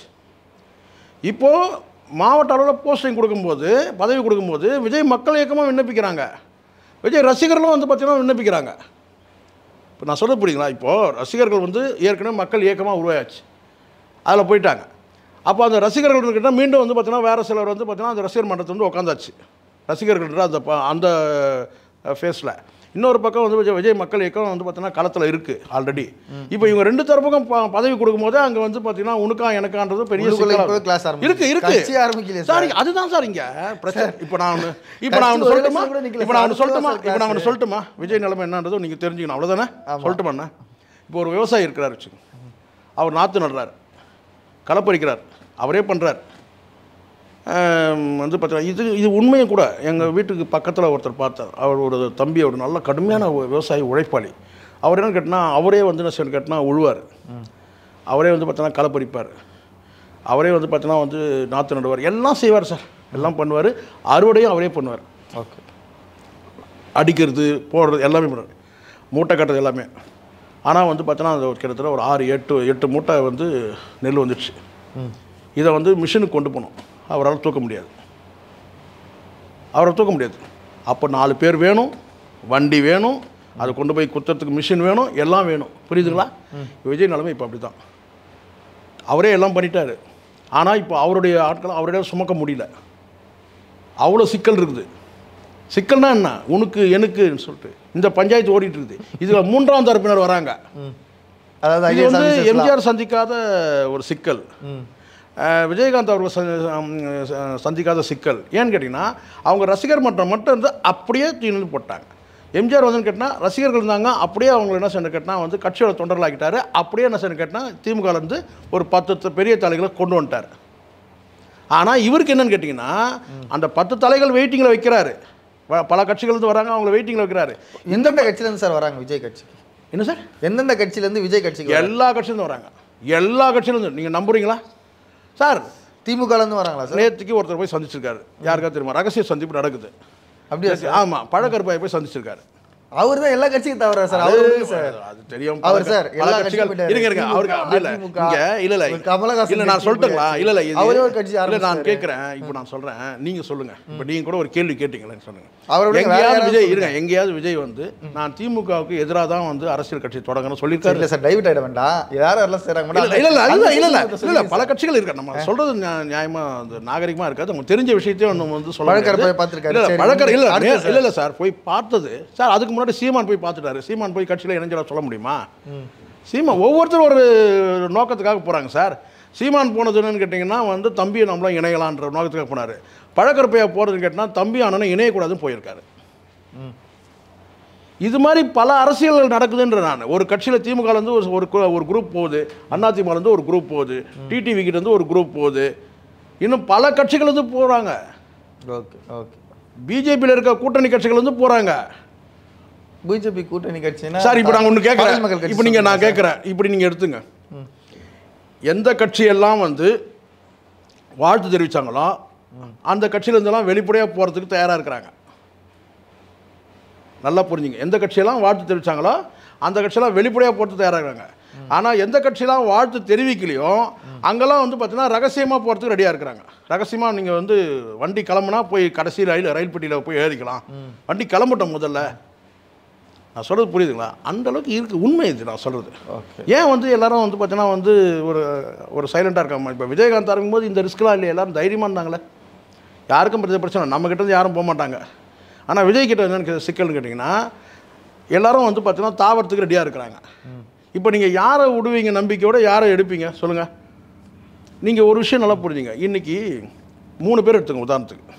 S2: இப்போது மாவட்ட அளவில் போஸ்டிங் கொடுக்கும்போது பதவி கொடுக்கும்போது விஜய் மக்கள் இயக்கமாக விண்ணப்பிக்கிறாங்க விஜய் ரசிகர்களும் வந்து பார்த்தீங்கன்னா விண்ணப்பிக்கிறாங்க இப்போ நான் சொல்ல புரியுங்களா இப்போது ரசிகர்கள் வந்து ஏற்கனவே மக்கள் இயக்கமாக உருவாயாச்சு அதில் போயிட்டாங்க அப்போ அந்த ரசிகர்கள் கிட்ட மீண்டும் வந்து பார்த்தீங்கன்னா வேறு சிலர் வந்து பார்த்தீங்கன்னா அந்த ரசிகர் மன்றத்தை வந்து உட்காந்தாச்சு ரசிகர்கள்ன்ற அந்த ப- அந்த ஃபேஸில் இன்னொரு பக்கம் வந்து விஜய் விஜய் மக்கள் இயக்கம் வந்து பார்த்தீங்கன்னா களத்தில் இருக்குது ஆல்ரெடி இப்போ இவங்க ரெண்டு தரப்புக்கும் ப- பதவி கொடுக்கும்போது அங்கே வந்து பார்த்தீங்கன்னா உனக்கா எனக்கான்றது பெரிய
S1: உள்ளுக்குள்ள
S2: சிக்கலா
S1: இப்பவே
S2: இருக்கு.
S1: class ஆரம்பிக்குது.
S2: இருக்கு இருக்கு
S1: கட்சி ஆரம்பிக்கலையே
S2: சார் அதுதான் சார் இங்க பிரச்சனை இப்போ நான் ஒன்று இப்போ நான் ஒன்று
S1: கட்சி ஒரு
S2: சொல்லட்டுமா
S1: வருஷம் கூட நிக்கல
S2: இப்போ நான் ஒன்று
S1: சார்.
S2: சொல்லட்டுமா
S1: அடுத்த
S2: இப்போ நான் ஒன்று
S1: class.
S2: சொல்லட்டுமா விஜய் நிலைமை என்னன்றதை நீங்கள் தெரிஞ்சுக்கணும் அவ்வளோதானே சொல்லட்டுமாண்ணா இப்போ ஒரு விவசாயி இருக்கிறார் வச்சுங்க அவர் நாற்று நடுறார் களப்பறிக்கிறார் அவரே பண்ணுறார் வந்து பார்த்தீங்கன்னா இது இது உண்மையும் கூட எங்கள் வீட்டுக்கு பக்கத்தில் ஒருத்தர் பார்த்தார் அவர் ஒரு தம்பி அவர் நல்ல கடுமையான ஒரு விவசாயி உழைப்பாளி அவர் என்ன கேட்டினா அவரே வந்து என்ன செய்யணும் கேட்டினா உழுவார் அவரே வந்து பார்த்தீங்கன்னா களப்பறிப்பார் அவரே வந்து பார்த்தீங்கன்னா வந்து நாற்று நடுவார் எல்லாம் செய்வார் சார் எல்லாம் பண்ணுவார் அறுவடையும் அவரே பண்ணுவார்
S1: ஓகே
S2: அடிக்கிறது போடுறது எல்லாமே பண்ணுவார் மூட்டை கட்டுறது எல்லாமே ஆனால் வந்து பார்த்தோன்னா அது ஒரு கிட்டத்தட்ட ஒரு ஆறு எட்டு எட்டு மூட்டை வந்து நெல் வந்துடுச்சு இதை வந்து மிஷினுக்கு கொண்டு போகணும் அவரால் தூக்க முடியாது அவரை தூக்க முடியாது அப்போ நாலு பேர் வேணும் வண்டி வேணும் அதை கொண்டு போய் குத்துறதுக்கு மிஷின் வேணும் எல்லாம் வேணும் புரியுதுங்களா விஜய் நிலைமை இப்போ அப்படி தான் அவரே எல்லாம் பண்ணிட்டாரு ஆனால் இப்போ அவருடைய ஆட்களை அவருடைய சுமக்க முடியல அவ்வளோ சிக்கல் இருக்குது சிக்கல்னா என்ன உனக்கு எனக்குன்னு சொல்லிட்டு இந்த பஞ்சாயத்து ஓடிட்டு இருக்குது இதில் மூன்றாம் தரப்பினர் வராங்க
S1: ம் அதாவது
S2: இது
S1: ஐஏஎஸ்
S2: வந்து
S1: ஆஃபீஸர்ஸ்லாம்
S2: எம்ஜிஆர் சந்திக்காத ஒரு சிக்கல்
S1: ம்
S2: அஹ் விஜயகாந்த் அவர்கள் ச- அம், ச- சந்திக்காத சிக்கல் ஏன்னு கேட்டிங்கன்னா அவங்க ரசிகர் மன்றம் மட்டும் இருந்து அப்படியே தீர்ந்து போட்டாங்க எம்ஜிஆர் வந்து கேட்டால் ரசிகர்கள் இருந்தாங்க அப்படியே அவங்க என்ன செய்யணும் கேட்டால் வந்து கட்சியோட தொண்டர்களாக்கிட்டாரு அப்படியே என்ன செய்யணும் கேட்டால் திமுக இருந்து ஒரு பத்து த- பெரிய தலைகளை கொண்டு வந்துட்டார் ஆனால் இவருக்கு என்னன்னு கேட்டிங்கன்னா அந்த பத்து தலைகள் வெயிட்டிங்கில் வைக்கிறாரு வ- பல கட்சிகள் இருந்து வராங்க அவங்கள வெயிட்டிங்கில் வைக்கிறாரு
S1: எந்தெந்த கட்சியிலேருந்து சார் வராங்க விஜய் கட்சிக்கு
S2: என்ன சார்
S1: எந்தெந்த கட்சியிலேருந்து விஜய் கட்சிக்கு வராங்க?
S2: எல்லா கட்சியிலேருந்து வராங்க எல்லா கட்சியிலேருந்து நீங்கள் நம்புறீங்களா சார்
S1: திமுகலேருந்து வராங்களா சார்
S2: நேற்றுக்கு ஒருத்தர் போய் சந்திச்சிருக்காரு யாருக்கா தெரியுமா ரகசிய சந்திப்பு நடக்குது
S1: அப்படியா சார்
S2: ஆமாம் பழக்கருப்பாய் போய் சந்திச்சிருக்காரு
S1: அவர் தான் எல்லா கட்சிக்கும் தவிர சார் அவர் சார்
S2: அது தெரியும்
S1: அவர்
S2: பல-
S1: சார்
S2: பல
S1: எல்லா
S2: கட்சிகள்
S1: கட்சிக்கும் போயிட்டாரு.
S2: இருங்க இருங்க அவருக்கு அப்படி இல்ல
S1: அதிமுக,
S2: இங்க இல்ல இல்ல
S1: கமலஹாசன்
S2: இல்ல நான்
S1: கட்சி
S2: சொல்லட்டுங்களா இல்ல இல்ல இது
S1: அவரே ஒரு கட்சி
S2: இல்ல நான்
S1: ஆரம்பிச்சாரு.
S2: கேட்கிறேன் இப்போ நான் சொல்றேன் நீங்க சொல்லுங்க இப்போ நீங்க கூட ஒரு கேள்வி கேட்டீங்களேன்னு சொல்லுங்க
S1: அவரை விட வேற
S2: எங்கேயாவது
S1: யாராவது
S2: விஜய் இருங்க எங்கேயாவது விஜய் வந்து நான் திமுகவுக்கு எதிராக தான் வந்து அரசியல் கட்சி தொடங்கணும்னு சொல்லியிருக்காரு
S1: இல்ல சார் டைவர்ட் ஆயிட வேண்டாம் யாரும் எல்லாம் செய்றாங்க
S2: இல்ல இல்ல இல்ல இல்ல இல்ல இல்ல
S1: அந்த
S2: இல்ல பல கட்சிகள் இருக்கு நம்ம சொல்றது நியா- நியாயமா அந்த நாகரிகமா இருக்காது அவங்க தெரிஞ்ச விஷயத்தையும் நம்ம வந்து சொல்ல
S1: பழக்கரை
S2: முடியாது.
S1: போய் பார்த்திருக்காரு.
S2: இல்ல,
S1: சரி,
S2: பழக்கரை இல்ல
S1: அடுத்து
S2: நே-
S1: சார்.
S2: இல்ல இல்ல சார் போய் பார்த்தது சார் அதுக்கு முன்னாடி சீமான் போய் பார்த்துட்டாரு சீமான் போய் கட்சியில இணைஞ்சலா சொல்ல முடியுமா சீமான் ஒவ்வொருத்தரும் ஒரு நோக்கத்துக்காக போறாங்க சார் சீமான் போனது என்னன்னு கேட்டிங்கன்னா வந்து தம்பியை நம்மளாம் இணையலான்ற நோக்கத்துக்காக போனார் பழக்கற்பையா போகிறதுன்னு கேட்டிங்கன்னா தம்பி அண்ணனும் இணையக்கூடாதுன்னு போயிருக்காரு இது மாதிரி பல அரசியல்கள் நடக்குதுன்ற நான் ஒரு கட்சியில் திமுகலேருந்து ஒரு ஒரு கு- ஒரு குரூப் போகுது அதிமுகலேருந்து ஒரு குரூப் போகுது டிடிவி கிட்டேருந்து ஒரு குரூப் போகுது இன்னும் பல கட்சிகள் வந்து போகிறாங்க
S1: ஓகே ஓகே
S2: பிஜேபியில் இருக்க கூட்டணி கட்சிகள் வந்து போகிறாங்க
S1: பிஜேபி கூட்டணி கட்சினா
S2: சார் இப்போ நாங்கள் ஒன்று
S1: பாட்டாளி மக்கள்
S2: கேட்குறேன்
S1: கட்சி
S2: இப்போ நீங்கள் நான்
S1: சொல்றீங்களா
S2: கேட்குறேன் இப்படி நீங்கள் எடுத்துங்க எந்த கட்சியெல்லாம் வந்து வாழ்த்து தெரிவித்தாங்களோ அந்த கட்சியிலேருந்தெல்லாம் வெளிப்படையாக போகிறதுக்கு தயாராக இருக்கிறாங்க நல்லா புரிஞ்சுங்க எந்த கட்சியெல்லாம் வாழ்த்து தெரிவித்தாங்களோ அந்த கட்சியெல்லாம் வெளிப்படையாக போகிறது தயாராக இருக்கிறாங்க ஆனால் எந்த கட்சியெல்லாம் வாழ்த்து தெரிவிக்கலையோ அங்கெல்லாம் வந்து பார்த்தீங்கன்னா ரகசியமாக போகிறதுக்கு ரெடியாக இருக்கிறாங்க ரகசியமாக நீங்கள் வந்து வண்டி கிளம்புனா போய் கடைசி ரயில் ரயில் பெட்டியில் போய் ஏறிக்கலாம் வண்டி கிளம்பட்டும் முதல்ல நான் சொல்கிறது புரியுதுங்களா அந்த அளவுக்கு இருக்கு உண்மை இது நான் சொல்கிறது
S1: ஓகே
S2: ஏன் வந்து எல்லாரும் வந்து பார்த்தீங்கன்னா வந்து ஒரு ஒரு சைலண்டாக இருக்காம இப்போ விஜயகாந்த் இருக்கும்போது இந்த ரிஸ்க்லாம் இல்லை எல்லாரும் தைரியமாக இருந்தாங்களே யாருக்கும் பிரச்சனை பிரச்சனை நம்ம கிட்ட இருந்து யாரும் போக மாட்டாங்க ஆனால் விஜய் கிட்ட என்னன்னு சிக்கல்னு கேட்டிங்கன்னா எல்லாரும் வந்து பார்த்தீங்கன்னா தாவறதுக்கு ரெடியாக இருக்கிறாங்க இப்போ நீங்கள் யாரை விடுவீங்க நம்பிக்கையோட யாரை எடுப்பீங்க சொல்லுங்கள் நீங்கள் ஒரு விஷயம் நல்லா புரிஞ்சுங்க இன்றைக்கி மூணு பேர் எடுத்துங்க உதாரணத்துக்கு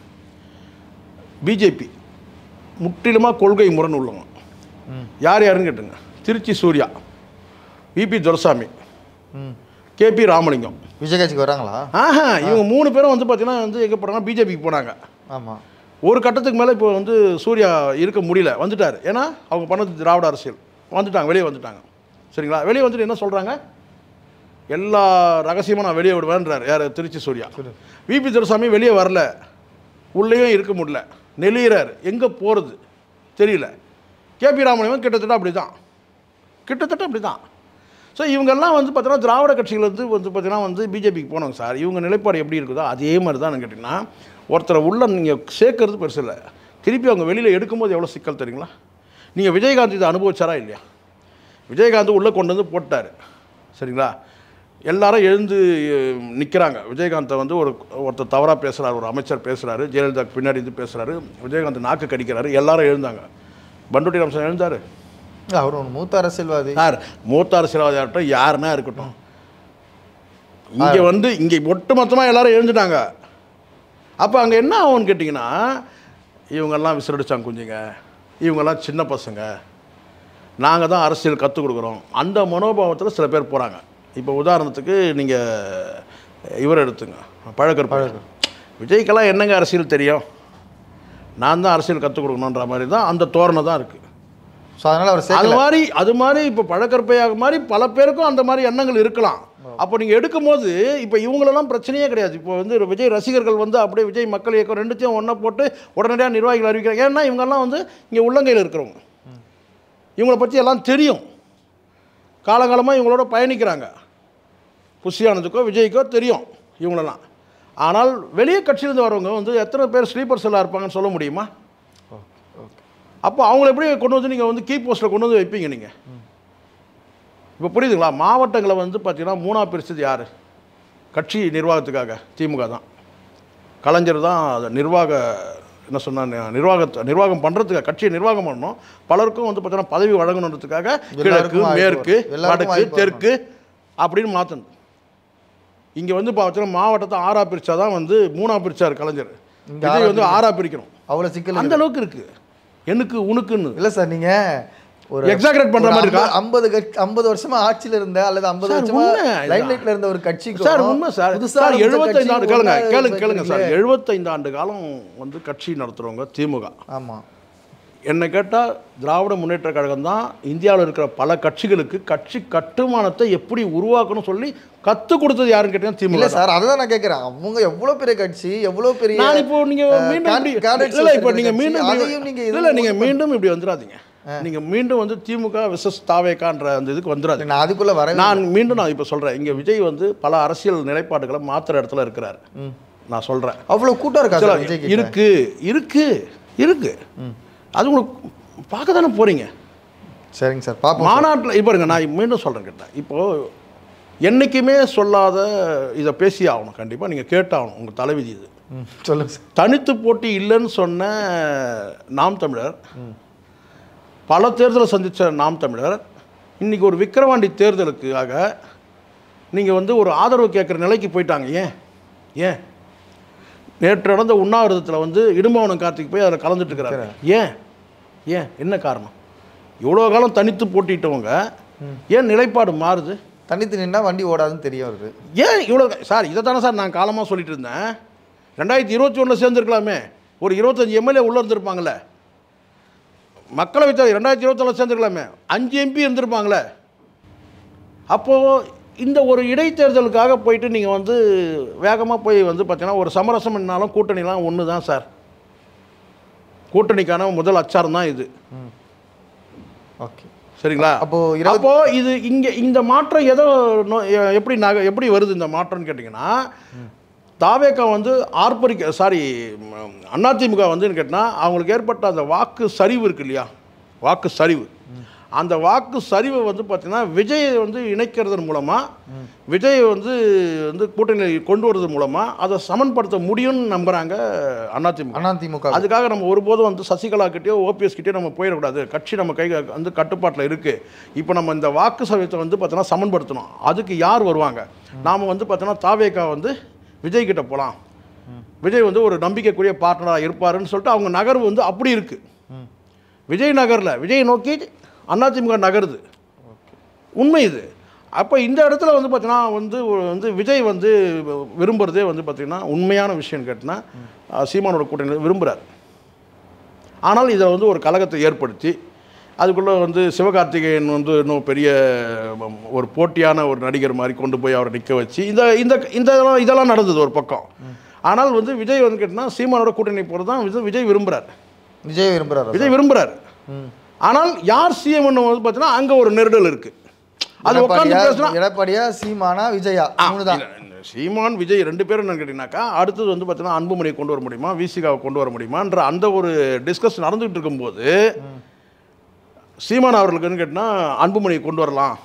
S2: பிஜேபி முற்றிலுமாக கொள்கை முரண் உள்ளவங்க
S1: ம்
S2: யார் யாருன்னு கேட்டுங்க திருச்சி சூர்யா விபி துரசாமி
S1: ம்
S2: கேபி ராமலிங்கம்
S1: விஜய் கட்சிக்கு வராங்களா
S2: ஆஹா இவங்க மூணு பேரும் வந்து பார்த்தீங்கன்னா வந்து எங்கே போனாங்க பிஜேபிக்கு போனாங்க
S1: ஆமாம்
S2: ஒரு கட்டத்துக்கு மேலே இப்போ வந்து சூர்யா இருக்க முடியல வந்துட்டார் ஏன்னா அவங்க பண்ணது திராவிட அரசியல் வந்துட்டாங்க வெளியே வந்துட்டாங்க சரிங்களா வெளியே வந்துட்டு என்ன சொல்கிறாங்க எல்லா ரகசியமாக நான் வெளியே விடுவேன்றார் யார் திருச்சி சூர்யா விபி துரசாமி வெளியே வரல உள்ளேயும் இருக்க முடியல நெளியிறார் எங்கே போகிறது தெரியல கேபி ராமலிங்கம் கிட்டத்தட்ட அப்படி தான் கிட்டத்தட்ட அப்படி தான் ஸோ இவங்கெல்லாம் வந்து பார்த்தீங்கன்னா திராவிட கட்சிகள் வந்து வந்து பார்த்தீங்கன்னா வந்து பிஜேபிக்கு போனவங்க சார் இவங்க நிலைப்பாடு எப்படி இருக்குதோ அதே மாதிரி தான் கேட்டிங்கன்னா ஒருத்தரை உள்ள நீங்கள் சேர்க்கறது பெருசு இல்லை திருப்பி அவங்க வெளியில் எடுக்கும்போது எவ்வளோ சிக்கல் தெரியுங்களா நீங்கள் விஜயகாந்த் இதை அனுபவிச்சாரா இல்லையா விஜயகாந்த் உள்ளே கொண்டு வந்து போட்டார் சரிங்களா எல்லாரும் எழுந்து நிற்கிறாங்க விஜயகாந்தை வந்து ஒரு ஒருத்தர் தவறாக பேசுகிறார் ஒரு அமைச்சர் பேசுகிறாரு ஜெயலலிதாக்கு பின்னாடி இருந்து பேசுகிறாரு விஜயகாந்த் நாக்கு கடிக்கிறாரு எல்லாரும் எழுந்தாங்க பண்டுட்டி ராமசாமி எழுந்தார்
S1: அவர் ஒரு மூத்த அரசியல்வாதி
S2: சார் மூத்த அரசியல்வாதியாகட்டும் யாருன்னா இருக்கட்டும் இங்கே வந்து இங்கே ஒட்டுமொத்தமாக எல்லாரும் எழுந்துட்டாங்க அப்போ அங்கே என்ன ஆகும்னு கேட்டிங்கன்னா இவங்கெல்லாம் விசிலடிச்சாங்க குஞ்சுங்க இவங்கெல்லாம் சின்ன பசங்க நாங்கள் தான் அரசியல் கற்றுக் கொடுக்குறோம் அந்த மனோபாவத்தில் சில பேர் போகிறாங்க இப்போ உதாரணத்துக்கு நீங்கள் இவர் எடுத்துங்க பழக்கர் பழக்கர் விஜய்க்கெல்லாம் என்னங்க அரசியல் தெரியும் நான் தான் அரசியல் கற்றுக் கொடுக்கணுன்ற மாதிரி தான் அந்த தோரணை தான் இருக்குது
S1: ஸோ அதனால் அவர்
S2: அது
S1: சேர்க்கல
S2: மாதிரி அது மாதிரி இப்போ பழக்கற்பையாக மாதிரி பல பேருக்கும் அந்த மாதிரி எண்ணங்கள் இருக்கலாம் அப்போ நீங்கள் எடுக்கும்போது இப்போ இவங்களெல்லாம் பிரச்சனையே கிடையாது இப்போ வந்து ஒரு விஜய் ரசிகர்கள் வந்து அப்படியே விஜய் மக்கள் இயக்கம் ரெண்டுத்தையும் ஒன்றா போட்டு உடனடியாக நிர்வாகிகள் அறிவிக்கிறாங்க ஏன்னா இவங்கெல்லாம் வந்து இங்கே உள்ளங்கையில் இருக்கிறவங்க இவங்கள பற்றி எல்லாம் தெரியும் காலங்காலமாக இவங்களோட பயணிக்கிறாங்க புஷியானதுக்கோ விஜய்க்கோ தெரியும் இவங்களெல்லாம் ஆனால் வெளியே கட்சியிலேருந்து வரவங்க வந்து எத்தனை பேர் ஸ்லீப்பர் செல்லாக இருப்பாங்கன்னு சொல்ல முடியுமா
S1: ஓகே
S2: அப்போ அவங்கள எப்படி கொண்டு வந்து நீங்கள் வந்து கீ போஸ்ட்டில் கொண்டு வந்து வைப்பீங்க நீங்கள் இப்போ புரியுதுங்களா மாவட்டங்களை வந்து பார்த்தீங்கன்னா மூணா பிரிச்சது யார் கட்சி நிர்வாகத்துக்காக திமுக தான் கலைஞர் தான் அதை நிர்வாக என்ன சொன்னா நிர்வாகத்தை நிர்வாகம் பண்ணுறதுக்காக கட்சியை நிர்வாகம் பண்ணணும் பலருக்கும் வந்து பார்த்தீங்கன்னா பதவி வழங்கணுன்றதுக்காக கிழக்கு
S1: எல்லாருக்கும் வாய்ப்பு
S2: மேற்கு
S1: வரும். எல்லாருக்கும்
S2: வடக்கு
S1: வாய்ப்பு
S2: தெற்கு அப்படின்னு மாற்றணும் இங்கே வந்து பார்த்தீங்கன்னா மாவட்டத்தை ஆறா பிரிச்சா தான் வந்து மூணா பிரிச்சார் கலைஞர்
S1: இங்க
S2: இதை
S1: ஆறா
S2: வந்து ஆறா பிரிக்கணும்
S1: அவ்வளோ சிக்கல்
S2: அந்த அளவுக்கு இருக்குது எனக்கு உனக்குன்னு
S1: இல்லை சார் நீங்கள் ஒரு
S2: Exaggerate பண்ற மாதிரி இருக்கா?
S1: ஐம்பது கட்சி ஐம்பது வருஷமா ஆட்சியில் இருந்த அல்லது ஐம்பது
S2: சார்,
S1: வருஷமா
S2: உண்மை இதுதான்.
S1: லைம்லைட்ல இருந்த ஒரு கட்சிக்கு
S2: சார் உண்மை சார்
S1: புதுசா
S2: சார்
S1: ஆரம்பிச்ச
S2: எழுபத்தைந்து ஆண்டு
S1: கட்சி
S2: கேளுங்க
S1: ஒண்ணா
S2: கேளுங்க கேளுங்க சார்
S1: வைக்கிறீங்களே.
S2: எழுபத்தைந்து ஆண்டு காலம் வந்து கட்சி நடத்துகிறவங்க திமுக
S1: ஆமா
S2: என்னை கேட்டால் திராவிட முன்னேற்ற கழகம் தான் இந்தியாவில் இருக்கிற பல கட்சிகளுக்கு கட்சி கட்டுமானத்தை எப்படி உருவாக்கணும் சொல்லி கற்றுக் கொடுத்தது யாருன்னு கேட்டீங்கன்னா திமுக
S1: இல்ல
S2: தான்.
S1: சார் அதை தான் நான் கேட்குறேன் அவங்க எவ்வளவு பெரிய கட்சி எவ்வளவு பெரிய
S2: நான் இப்போ நீங்க
S1: அஹ்,
S2: மீண்டும்
S1: can-
S2: இப்படி-
S1: candidates
S2: இல்ல இப்போ
S1: இருக்கிற
S2: நீங்க
S1: கட்சி,
S2: மீண்டும்
S1: அதையும் நீங்க
S2: இப்படி-
S1: இது
S2: இல்ல நீங்க மீண்டும் இப்படி வந்துடாதீங்க நீங்க மீண்டும் வந்து திமுக விசஸ் தாவேக்கான்ற அந்த இதுக்கு வந்துடாதீங்க
S1: நான் அதுக்குள்ள வரவே
S2: நான் மீண்டும் நான் இப்போ சொல்றேன் இங்க விஜய் வந்து பல அரசியல் நிலைப்பாடுகளை மாத்துற இடத்துல இருக்கிறார்
S1: ம்.
S2: நான் சொல்றேன்
S1: அவ்வளவு கூட்டம் இருக்கா
S2: சில-
S1: சார் விஜய் கிட்ட
S2: இருக்கு இருக்கு இருக்கு அது உங்களுக்கு பார்க்க தானே போறீங்க
S1: சரிங்க சார் பாப்போம்
S2: மாநாட்டில் இப்போ இருங்க நான் மீண்டும் சொல்கிறேன் கேட்டேன் இப்போது என்றைக்குமே சொல்லாத இதை பேசி ஆகணும் கண்டிப்பாக நீங்கள் கேட்டாகணும் உங்கள் தலைவிதி இது
S1: ம், சொல்லுங்க சார்
S2: தனித்து போட்டி இல்லைன்னு சொன்ன நாம் தமிழர் பல தேர்தலை சந்தித்த நாம் தமிழர் இன்றைக்கி ஒரு விக்கிரவாண்டி தேர்தலுக்காக நீங்கள் வந்து ஒரு ஆதரவு கேட்குற நிலைக்கு போயிட்டாங்க ஏன் ஏன் நேற்று நடந்த உண்ணாவிரதத்தில் வந்து இடும்பவனம் கார்த்திக் போய் அதில் கலந்துட்டு இருக்கிறாரு ஏன் ஏன் என்ன காரணம் இவ்வளோ காலம் தனித்து போட்டிட்டவங்க ஏன் நிலைப்பாடு மாறுது
S1: தனித்து நின்னா வண்டி ஓடாதுன்னு தெரிய வருது
S2: ஏன் இவ்வளோ சார் இதை தானே சார் நான் காலமாக சொல்லிட்டு இருந்தேன் ரெண்டாயிரத்தி இருபத்தி ஒன்றில் சேர்ந்துருக்கலாமே ஒரு இருபத்தஞ்சி எம்எல்ஏ உள்ளே இருந்திருப்பாங்களே மக்களவை தேர்தல் ரெண்டாயிரத்தி இருபத்தொன்னில் சேர்ந்துருக்கலாமே அஞ்சு எம்பி இருந்திருப்பாங்களே அப்போது இந்த ஒரு இடைத்தேர்தலுக்காக போயிட்டு நீங்கள் வந்து வேகமாக போய் வந்து பார்த்தீங்கன்னா ஒரு சமரசம் என்னாலும் கூட்டணிலாம் ஒன்று தான் சார் கூட்டணிக்கான முதல் அச்சாரம் தான் இது
S1: ஓகே
S2: சரிங்களா
S1: அப்போ இருபது-
S2: அப்போ இது இங்க இந்த மாற்றம் எதோ நோ- எ- எப்படி நக எப்படி வருது இந்த மாற்றம்னு கேட்டிங்கன்னா தாவேக்கா வந்து ஆர்ப்பரிக்க சாரி அதிமுக வந்து கேட்டினா அவங்களுக்கு ஏற்பட்ட அந்த வாக்கு சரிவு இருக்கு இல்லையா வாக்கு சரிவு அந்த வாக்கு சரிவை வந்து பார்த்தீங்கன்னா விஜயை வந்து இணைக்கிறதன் மூலமாக விஜயை வந்து வந்து கூட்டணியில் கொண்டு வரது மூலமாக அதை சமன்படுத்த முடியும்னு நம்புகிறாங்க அதிமுக
S1: அதிமுக
S2: அதுக்காக நம்ம ஒருபோதும் வந்து சசிகலா கிட்டயோ ஓபிஎஸ் கிட்டயோ நம்ம போயிடக்கூடாது கட்சி நம்ம கை வந்து கட்டுப்பாட்டில் இருக்குது இப்போ நம்ம இந்த வாக்கு சதவீதத்தை வந்து பார்த்தோன்னா சமன்படுத்தணும் அதுக்கு யார் வருவாங்க நாம் வந்து பார்த்தோன்னா தாவேக்கா வந்து விஜய் கிட்ட போகலாம் விஜய் வந்து ஒரு நம்பிக்கைக்குரிய பார்ட்னராக இருப்பாருன்னு சொல்லிட்டு அவங்க நகர்வு வந்து அப்படி இருக்குது விஜய் நகரில் விஜய் நோக்கி அதிமுக நகருது உண்மை இது அப்போ இந்த இடத்துல வந்து பார்த்தீங்கன்னா வந்து ஒரு- வந்து விஜய் வந்து விரும்புகிறதே வந்து பார்த்தீங்கன்னா உண்மையான விஷயம் கேட்டினா சீமானோட கூட்டணி விரும்புகிறார் ஆனால் இதை வந்து ஒரு கழகத்தை ஏற்படுத்தி அதுக்குள்ளே வந்து சிவகார்த்திகேயன் வந்து இன்னும் பெரிய ம், ஒரு போட்டியான ஒரு நடிகர் மாதிரி கொண்டு போய் அவரை நிற்க வச்சு இந்த இந்த இந்த இதெல்லாம் இதெல்லாம் நடந்தது ஒரு பக்கம் ஆனால் வந்து விஜய் வந்து கேட்டினா சீமானோட கூட்டணி போகிறது தான் விஜய் விஜய் விரும்புகிறார்
S1: விஜய் விரும்புறாரு
S2: விஜய் விரும்புகிறார்
S1: ம்.
S2: ஆனால் யார் சிஎம் வந்து பார்த்தீங்கன்னா அங்கே ஒரு நெருடல் இருக்குது அது உட்காந்து
S1: எடப்பாடியா
S2: பேசினா
S1: எடப்பாடியா சீமானா விஜயா மூணு தான்
S2: இல்ல, இந்த சீமான் விஜய் ரெண்டு பேரும் என்னன்னு கேட்டிங்கனாக்கா அடுத்தது வந்து பார்த்தீங்கன்னா அன்புமணியை கொண்டு வர முடியுமா விசிகாவை கொண்டு வர முடியுமான்ற அந்த ஒரு டிஸ்கஸ் நடந்துகிட்டு இருக்கும்போது சீமான் அவர்களுக்குன்னு கேட்டினா அன்புமணியை கொண்டு வரலாம்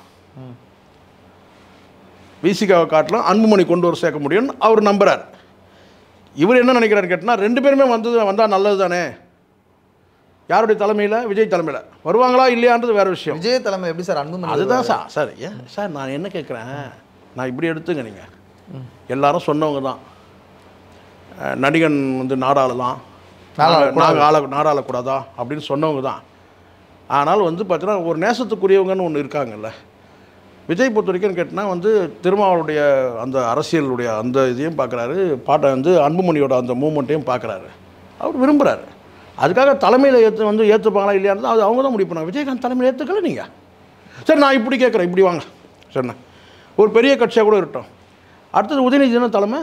S2: விசிகாவை காட்டலாம் அன்புமணி கொண்டு வர சேர்க்க முடியும்னு அவர் நம்புறார் இவர் என்ன நினைக்கிறாரு கேட்டினா ரெண்டு பேருமே வந்தது வந்தால் நல்லது தானே யாருடைய தலைமையில் விஜய் தலைமையில் வருவாங்களா இல்லையான்றது வேற விஷயம்
S1: விஜய் தலைமை எப்படி சார் அன்புமணி
S2: அதுதான் சார் சார் ஏன் சார் நான் என்ன கேட்குறேன் நான் இப்படி எடுத்துங்க நீங்கள் எல்லாரும் சொன்னவங்க தான் அஹ், நடிகன் வந்து நாடாளலாம்
S1: நாடாளக்கூடாது.
S2: நாங்கள் ஆள நாடாளக்கூடாதா அப்படின்னு சொன்னவங்க தான் ஆனால் வந்து பார்த்தீங்கன்னா ஒரு நேசத்துக்குரியவங்கன்னு ஒன்று இருக்காங்கல்ல விஜய் பொறுத்த வரைக்கும் கேட்டினா வந்து திருமாவளுடைய அந்த அரசியலுடைய அந்த இதையும் பார்க்குறாரு பாட்டை வந்து அன்புமணியோட அந்த மூமெண்ட்டையும் பார்க்குறாரு அவர் விரும்புகிறாரு அதுக்காக தலைமையில் ஏற்று வந்து ஏற்றுப்பாங்களா இல்லையானது அது அவங்க தான் முடிவு பண்ணாங்க விஜயகாந்த் தலைமையில் ஏற்றுக்கல நீங்கள் சரி நான் இப்படி கேட்குறேன் இப்படி வாங்க சரிண்ணா ஒரு பெரிய கட்சியாக கூட இருக்கட்டும் அடுத்தது உதயநிதி தானே தலைமை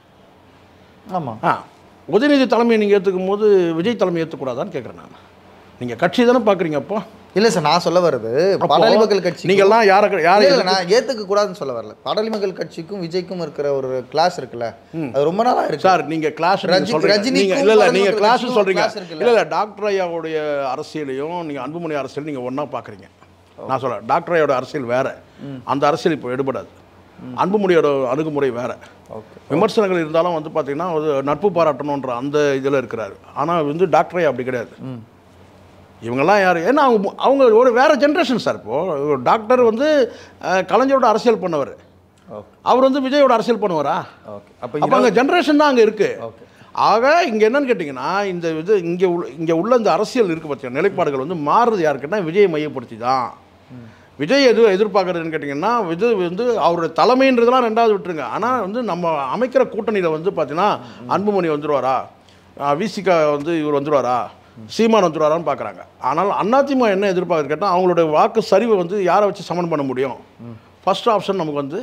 S1: ஆமா
S2: ஆ உதயநிதி தலைமையை நீங்கள் ஏற்றுக்கும் போது விஜய் தலைமை ஏற்றுக்கூடாதான்னு கேட்குறேன் நான் நீங்கள் கட்சி தானே பார்க்குறீங்க அப்போ
S1: இல்ல சார் நான் சொல்ல வர்றது
S2: அப்போ
S1: பாட்டாளி மக்கள் கட்சி
S2: நீங்கள்லாம் யாரை யாரை
S1: இல்ல, இல்ல, நான் ஏத்துக்க கூடாதுன்னு சொல்ல வரல பாட்டாளி மக்கள் கட்சிக்கும் விஜய்க்கும் இருக்கிற ஒரு கிளாஸ் இருக்குல்ல அது ரொம்ப நாளா இருக்கு
S2: சார் நீங்க கிளாஸ்
S1: ரஜி-
S2: சொல்றீங்க
S1: ரஜினிக்கும்
S2: நீங்க இல்ல இல்ல நீங்க
S1: பரமக்குடி
S2: கிளாஸ்
S1: கட்சிக்கும்
S2: சொல்றீங்க
S1: class இருக்குல்ல?
S2: இல்ல இல்ல டாக்டர் ஐயாவுடைய அரசியலையும் நீங்க அன்புமணி அரசியல் நீங்க ஒண்ணா பாக்குறீங்க நான் சொல்றேன் டாக்டர் ஐயாவோட அரசியல் வேற அந்த அரசியல் இப்போ எடுபடாது அன்புமணியோட அணுகுமுறை வேற
S1: ஓகே
S2: விமர்சனங்கள் இருந்தாலும் வந்து பார்த்தீங்கன்னா ஒரு நட்பு பாராட்டணுன்ற அந்த இதில் இருக்கிறாரு ஆனால் வந்து டாக்டர் ஐயா அப்படி கிடையாது இவங்கெல்லாம் யார் ஏன்னா அவங்க அவங்க ஒரு வேற ஜென்ரேஷன் சார் இப்போது டாக்டர் வந்து அஹ், கலைஞரோட அரசியல் பண்ணவர்
S1: ஓகே
S2: அவர் வந்து விஜயோட அரசியல் பண்ணுவாரா
S1: ஓகே அப்ப
S2: அப்போ அங்கே ஜென்ரேஷன் தான் அங்கே இருக்கு
S1: ஓகே
S2: ஆக இங்கே என்னன்னு கேட்டிங்கன்னா இந்த இது இங்கே உள்ள இங்கே உள்ள இந்த அரசியல் இருக்குது பார்த்தீங்கன்னா நிலைப்பாடுகள் வந்து மாறுறது யாருக்குன்னா விஜயை மையப்படுத்தி தான் விஜய் எது எதிர்பார்க்குறதுன்னு கேட்டிங்கன்னா விஜய் வந்து அவருடைய தலைமைன்றதெல்லாம் ரெண்டாவது விட்டுருங்க ஆனால் வந்து நம்ம அமைக்கிற கூட்டணியில் வந்து பார்த்தீங்கன்னா அன்புமணி வந்துடுவாரா விசிகா வந்து இவர் வந்துடுவாரா சீமான் வந்துடுவாரான்னு பார்க்குறாங்க ஆனால் அதிமுக என்ன எதிர்பார்க்குறது கேட்டால் அவங்களுடைய வாக்கு சரிவை வந்து யாரை வச்சு சமன் பண்ண முடியும் ஃபர்ஸ்ட் ஆப்ஷன் நமக்கு வந்து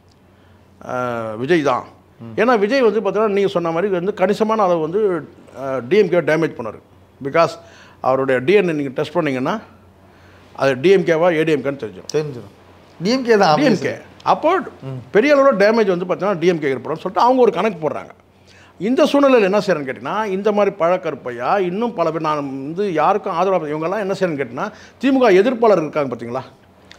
S2: அஹ், விஜய் தான் ஏன்னா விஜய் வந்து பார்த்தீங்கன்னா நீங்கள் சொன்ன மாதிரி வந்து கணிசமான அளவு வந்து டிஎம்கே டேமேஜ் பண்ணார் பிகாஸ் அவருடைய டிஎன்ஏ நீங்கள் டெஸ்ட் பண்ணீங்கன்னா அது டிஎம்கேவா ஏடிஎம்கேன்னு தெரிஞ்சிடும்
S1: தெரிஞ்சிடும் டிஎம்கே தான்
S2: டிஎம்கே அப்போ பெரிய அளவில் டேமேஜ் வந்து பார்த்தீங்கன்னா டிஎம்கே ஏற்படும் சொல்லிட்டு அவங்க ஒரு கணக்கு போடுறாங்க இந்த சூழ்நிலையில் என்ன செய்யறேன்னு கேட்டிங்கன்னா இந்த மாதிரி பழக்கற்பையா இன்னும் பல பேர் நான் வந்து யாருக்கும் ஆதரவாக இவங்கெல்லாம் என்ன செய்யறேன்னு கேட்டிங்கன்னா திமுக எதிர்ப்பாளர் இருக்காங்க பார்த்தீங்களா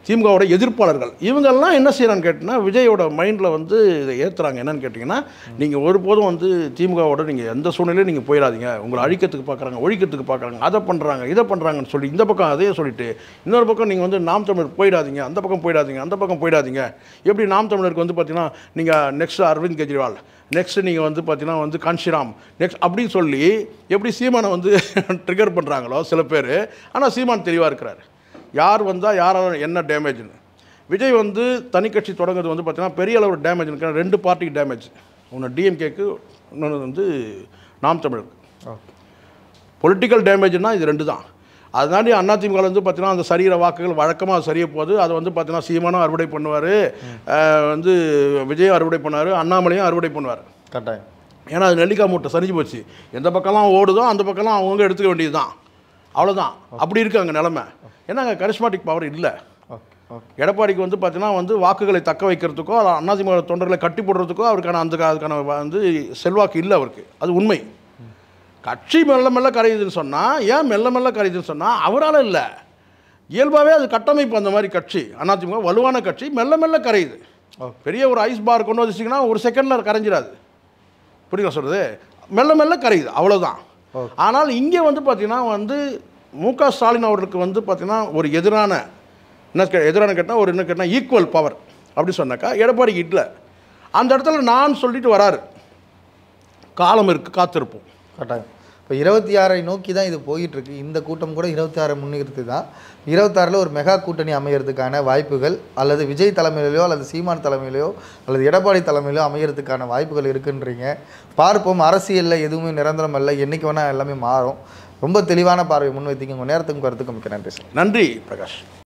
S2: திமுகவோட எதிர்ப்பாளர்கள் இவங்கெல்லாம் என்ன செய்யறான்னு கேட்டிங்கன்னா விஜயோட மைண்டில் வந்து இதை ஏற்றுறாங்க என்னன்னு கேட்டிங்கன்னா நீங்கள் ஒருபோதும் வந்து திமுகவோட நீங்கள் எந்த சூழ்நிலையும் நீங்கள் போயிடாதீங்க உங்களை அழிக்கிறதுக்கு பார்க்குறாங்க ஒழிக்கிறதுக்கு பார்க்குறாங்க அதை பண்ணுறாங்க இதை பண்ணுறாங்கன்னு சொல்லி இந்த பக்கம் அதையே சொல்லிட்டு இன்னொரு பக்கம் நீங்கள் வந்து நாம் தமிழர் போயிடாதீங்க அந்த பக்கம் போயிடாதீங்க அந்த பக்கம் போயிடாதீங்க எப்படி நாம் தமிழருக்கு வந்து பார்த்தீங்கன்னா நீங்கள் நெக்ஸ்ட் அரவிந்த் கெஜ்ரிவால் நெக்ஸ்ட் நீங்கள் வந்து பார்த்தீங்கன்னா வந்து காஞ்சிராம் நெக்ஸ்ட் அப்படின்னு சொல்லி எப்படி சீமானை வந்து ட்ரிகர் பண்ணுறாங்களோ சில பேர் ஆனால் சீமான் தெளிவாக இருக்கிறாரு யார் வந்தால் யாரால என்ன டேமேஜ்னு விஜய் வந்து தனி கட்சி தொடங்குறது வந்து பார்த்தீங்கன்னா பெரிய அளவு டேமேஜ் இருக்கு ரெண்டு பார்ட்டிக்கு டேமேஜ் ஒன்று டிஎம்கேக்கு இன்னொன்று வந்து நாம் தமிழருக்கு
S1: ஓகே
S2: பொலிட்டிக்கல் டேமேஜ்னா இது ரெண்டு தான் அதனாடி அதிமுக வந்து பார்த்தீங்கன்னா அந்த சரீர வாக்குகள் வழக்கமாக சரிய போகுது அதை வந்து பார்த்தீங்கன்னா சீமானும் அறுவடை பண்ணுவார் வந்து விஜயும் அறுவடை பண்ணார் அண்ணாமலையும் அறுவடை பண்ணுவார்
S1: கட்டாயம்
S2: ஏன்னா அது நெல்லிக்காய் மூட்டை சரிஞ்சு போச்சு எந்த பக்கம்லாம் ஓடுதோ அந்த பக்கம்லாம் அவங்கவுங்க எடுத்துக்க வேண்டியது தான் அவ்வளோதான் அப்படி இருக்கு அங்கே நிலமை ஏன்னா அங்கே கரிஸ்மாட்டிக் பவர் இல்லை
S1: ஓகே ஓகே
S2: எடப்பாடிக்கு வந்து பார்த்தீங்கன்னா வந்து வாக்குகளை தக்க வைக்கிறதுக்கோ அல்ல அதிமுக தொண்டர்களை கட்டி போடுறதுக்கோ அவருக்கான அந்த அதுக்கான வந்து செல்வாக்கு இல்லை அவருக்கு அது உண்மை கட்சி மெல்ல மெல்ல கரையுதுன்னு சொன்னால் ஏன் மெல்ல மெல்ல கரையுதுன்னு சொன்னால் அவரால் இல்லை இயல்பாகவே அது கட்டமைப்பு அந்த மாதிரி கட்சி அதிமுக வலுவான கட்சி மெல்ல மெல்ல கரையுது
S1: ஓகே
S2: பெரிய ஒரு ஐஸ் பார் கொண்டு வந்துச்சிங்கன்னா ஒரு செகண்டில் கரைஞ்சிடாது புரியுதா சொல்கிறது மெல்ல மெல்ல கரையுது அவ்வளோதான்
S1: ஓகே.
S2: ஆனால் இங்கே வந்து பார்த்தீங்கன்னா வந்து மு க ஸ்டாலின் அவர்களுக்கு வந்து பார்த்தீங்கன்னா ஒரு எதிரான என்ன கே எதிரான கேட்டால் ஒரு என்ன கேட்டால் ஈக்குவல் பவர் அப்படி சொன்னாக்கா எடப்பாடிக்கு இல்லை அந்த இடத்துல நான் சொல்லிட்டு வராரு காலம் இருக்குது காத்திருப்போம்
S1: கட்டாயம் இப்போ இருபத்தி ஆறை நோக்கி தான் இது போயிட்டு இருக்கு இந்த கூட்டம் கூட இருபத்தி ஆறை முன்னிறுத்தி தான் இருபத்தாறில் ஒரு மெகா கூட்டணி அமையறதுக்கான வாய்ப்புகள் அல்லது விஜய் தலைமையிலையோ அல்லது சீமான் தலைமையிலையோ அல்லது எடப்பாடி தலைமையிலோ அமையறதுக்கான வாய்ப்புகள் இருக்குன்றீங்க பார்ப்போம் அரசியலில் எதுவுமே நிரந்தரம் அல்ல என்னைக்கு வேணால் எல்லாமே மாறும் ரொம்ப தெளிவான பார்வை முன்வைத்தீங்க உங்கள் நேரத்துக்கும் கருத்துக்கும் மிக்க நன்றி சார்
S2: நன்றி பிரகாஷ்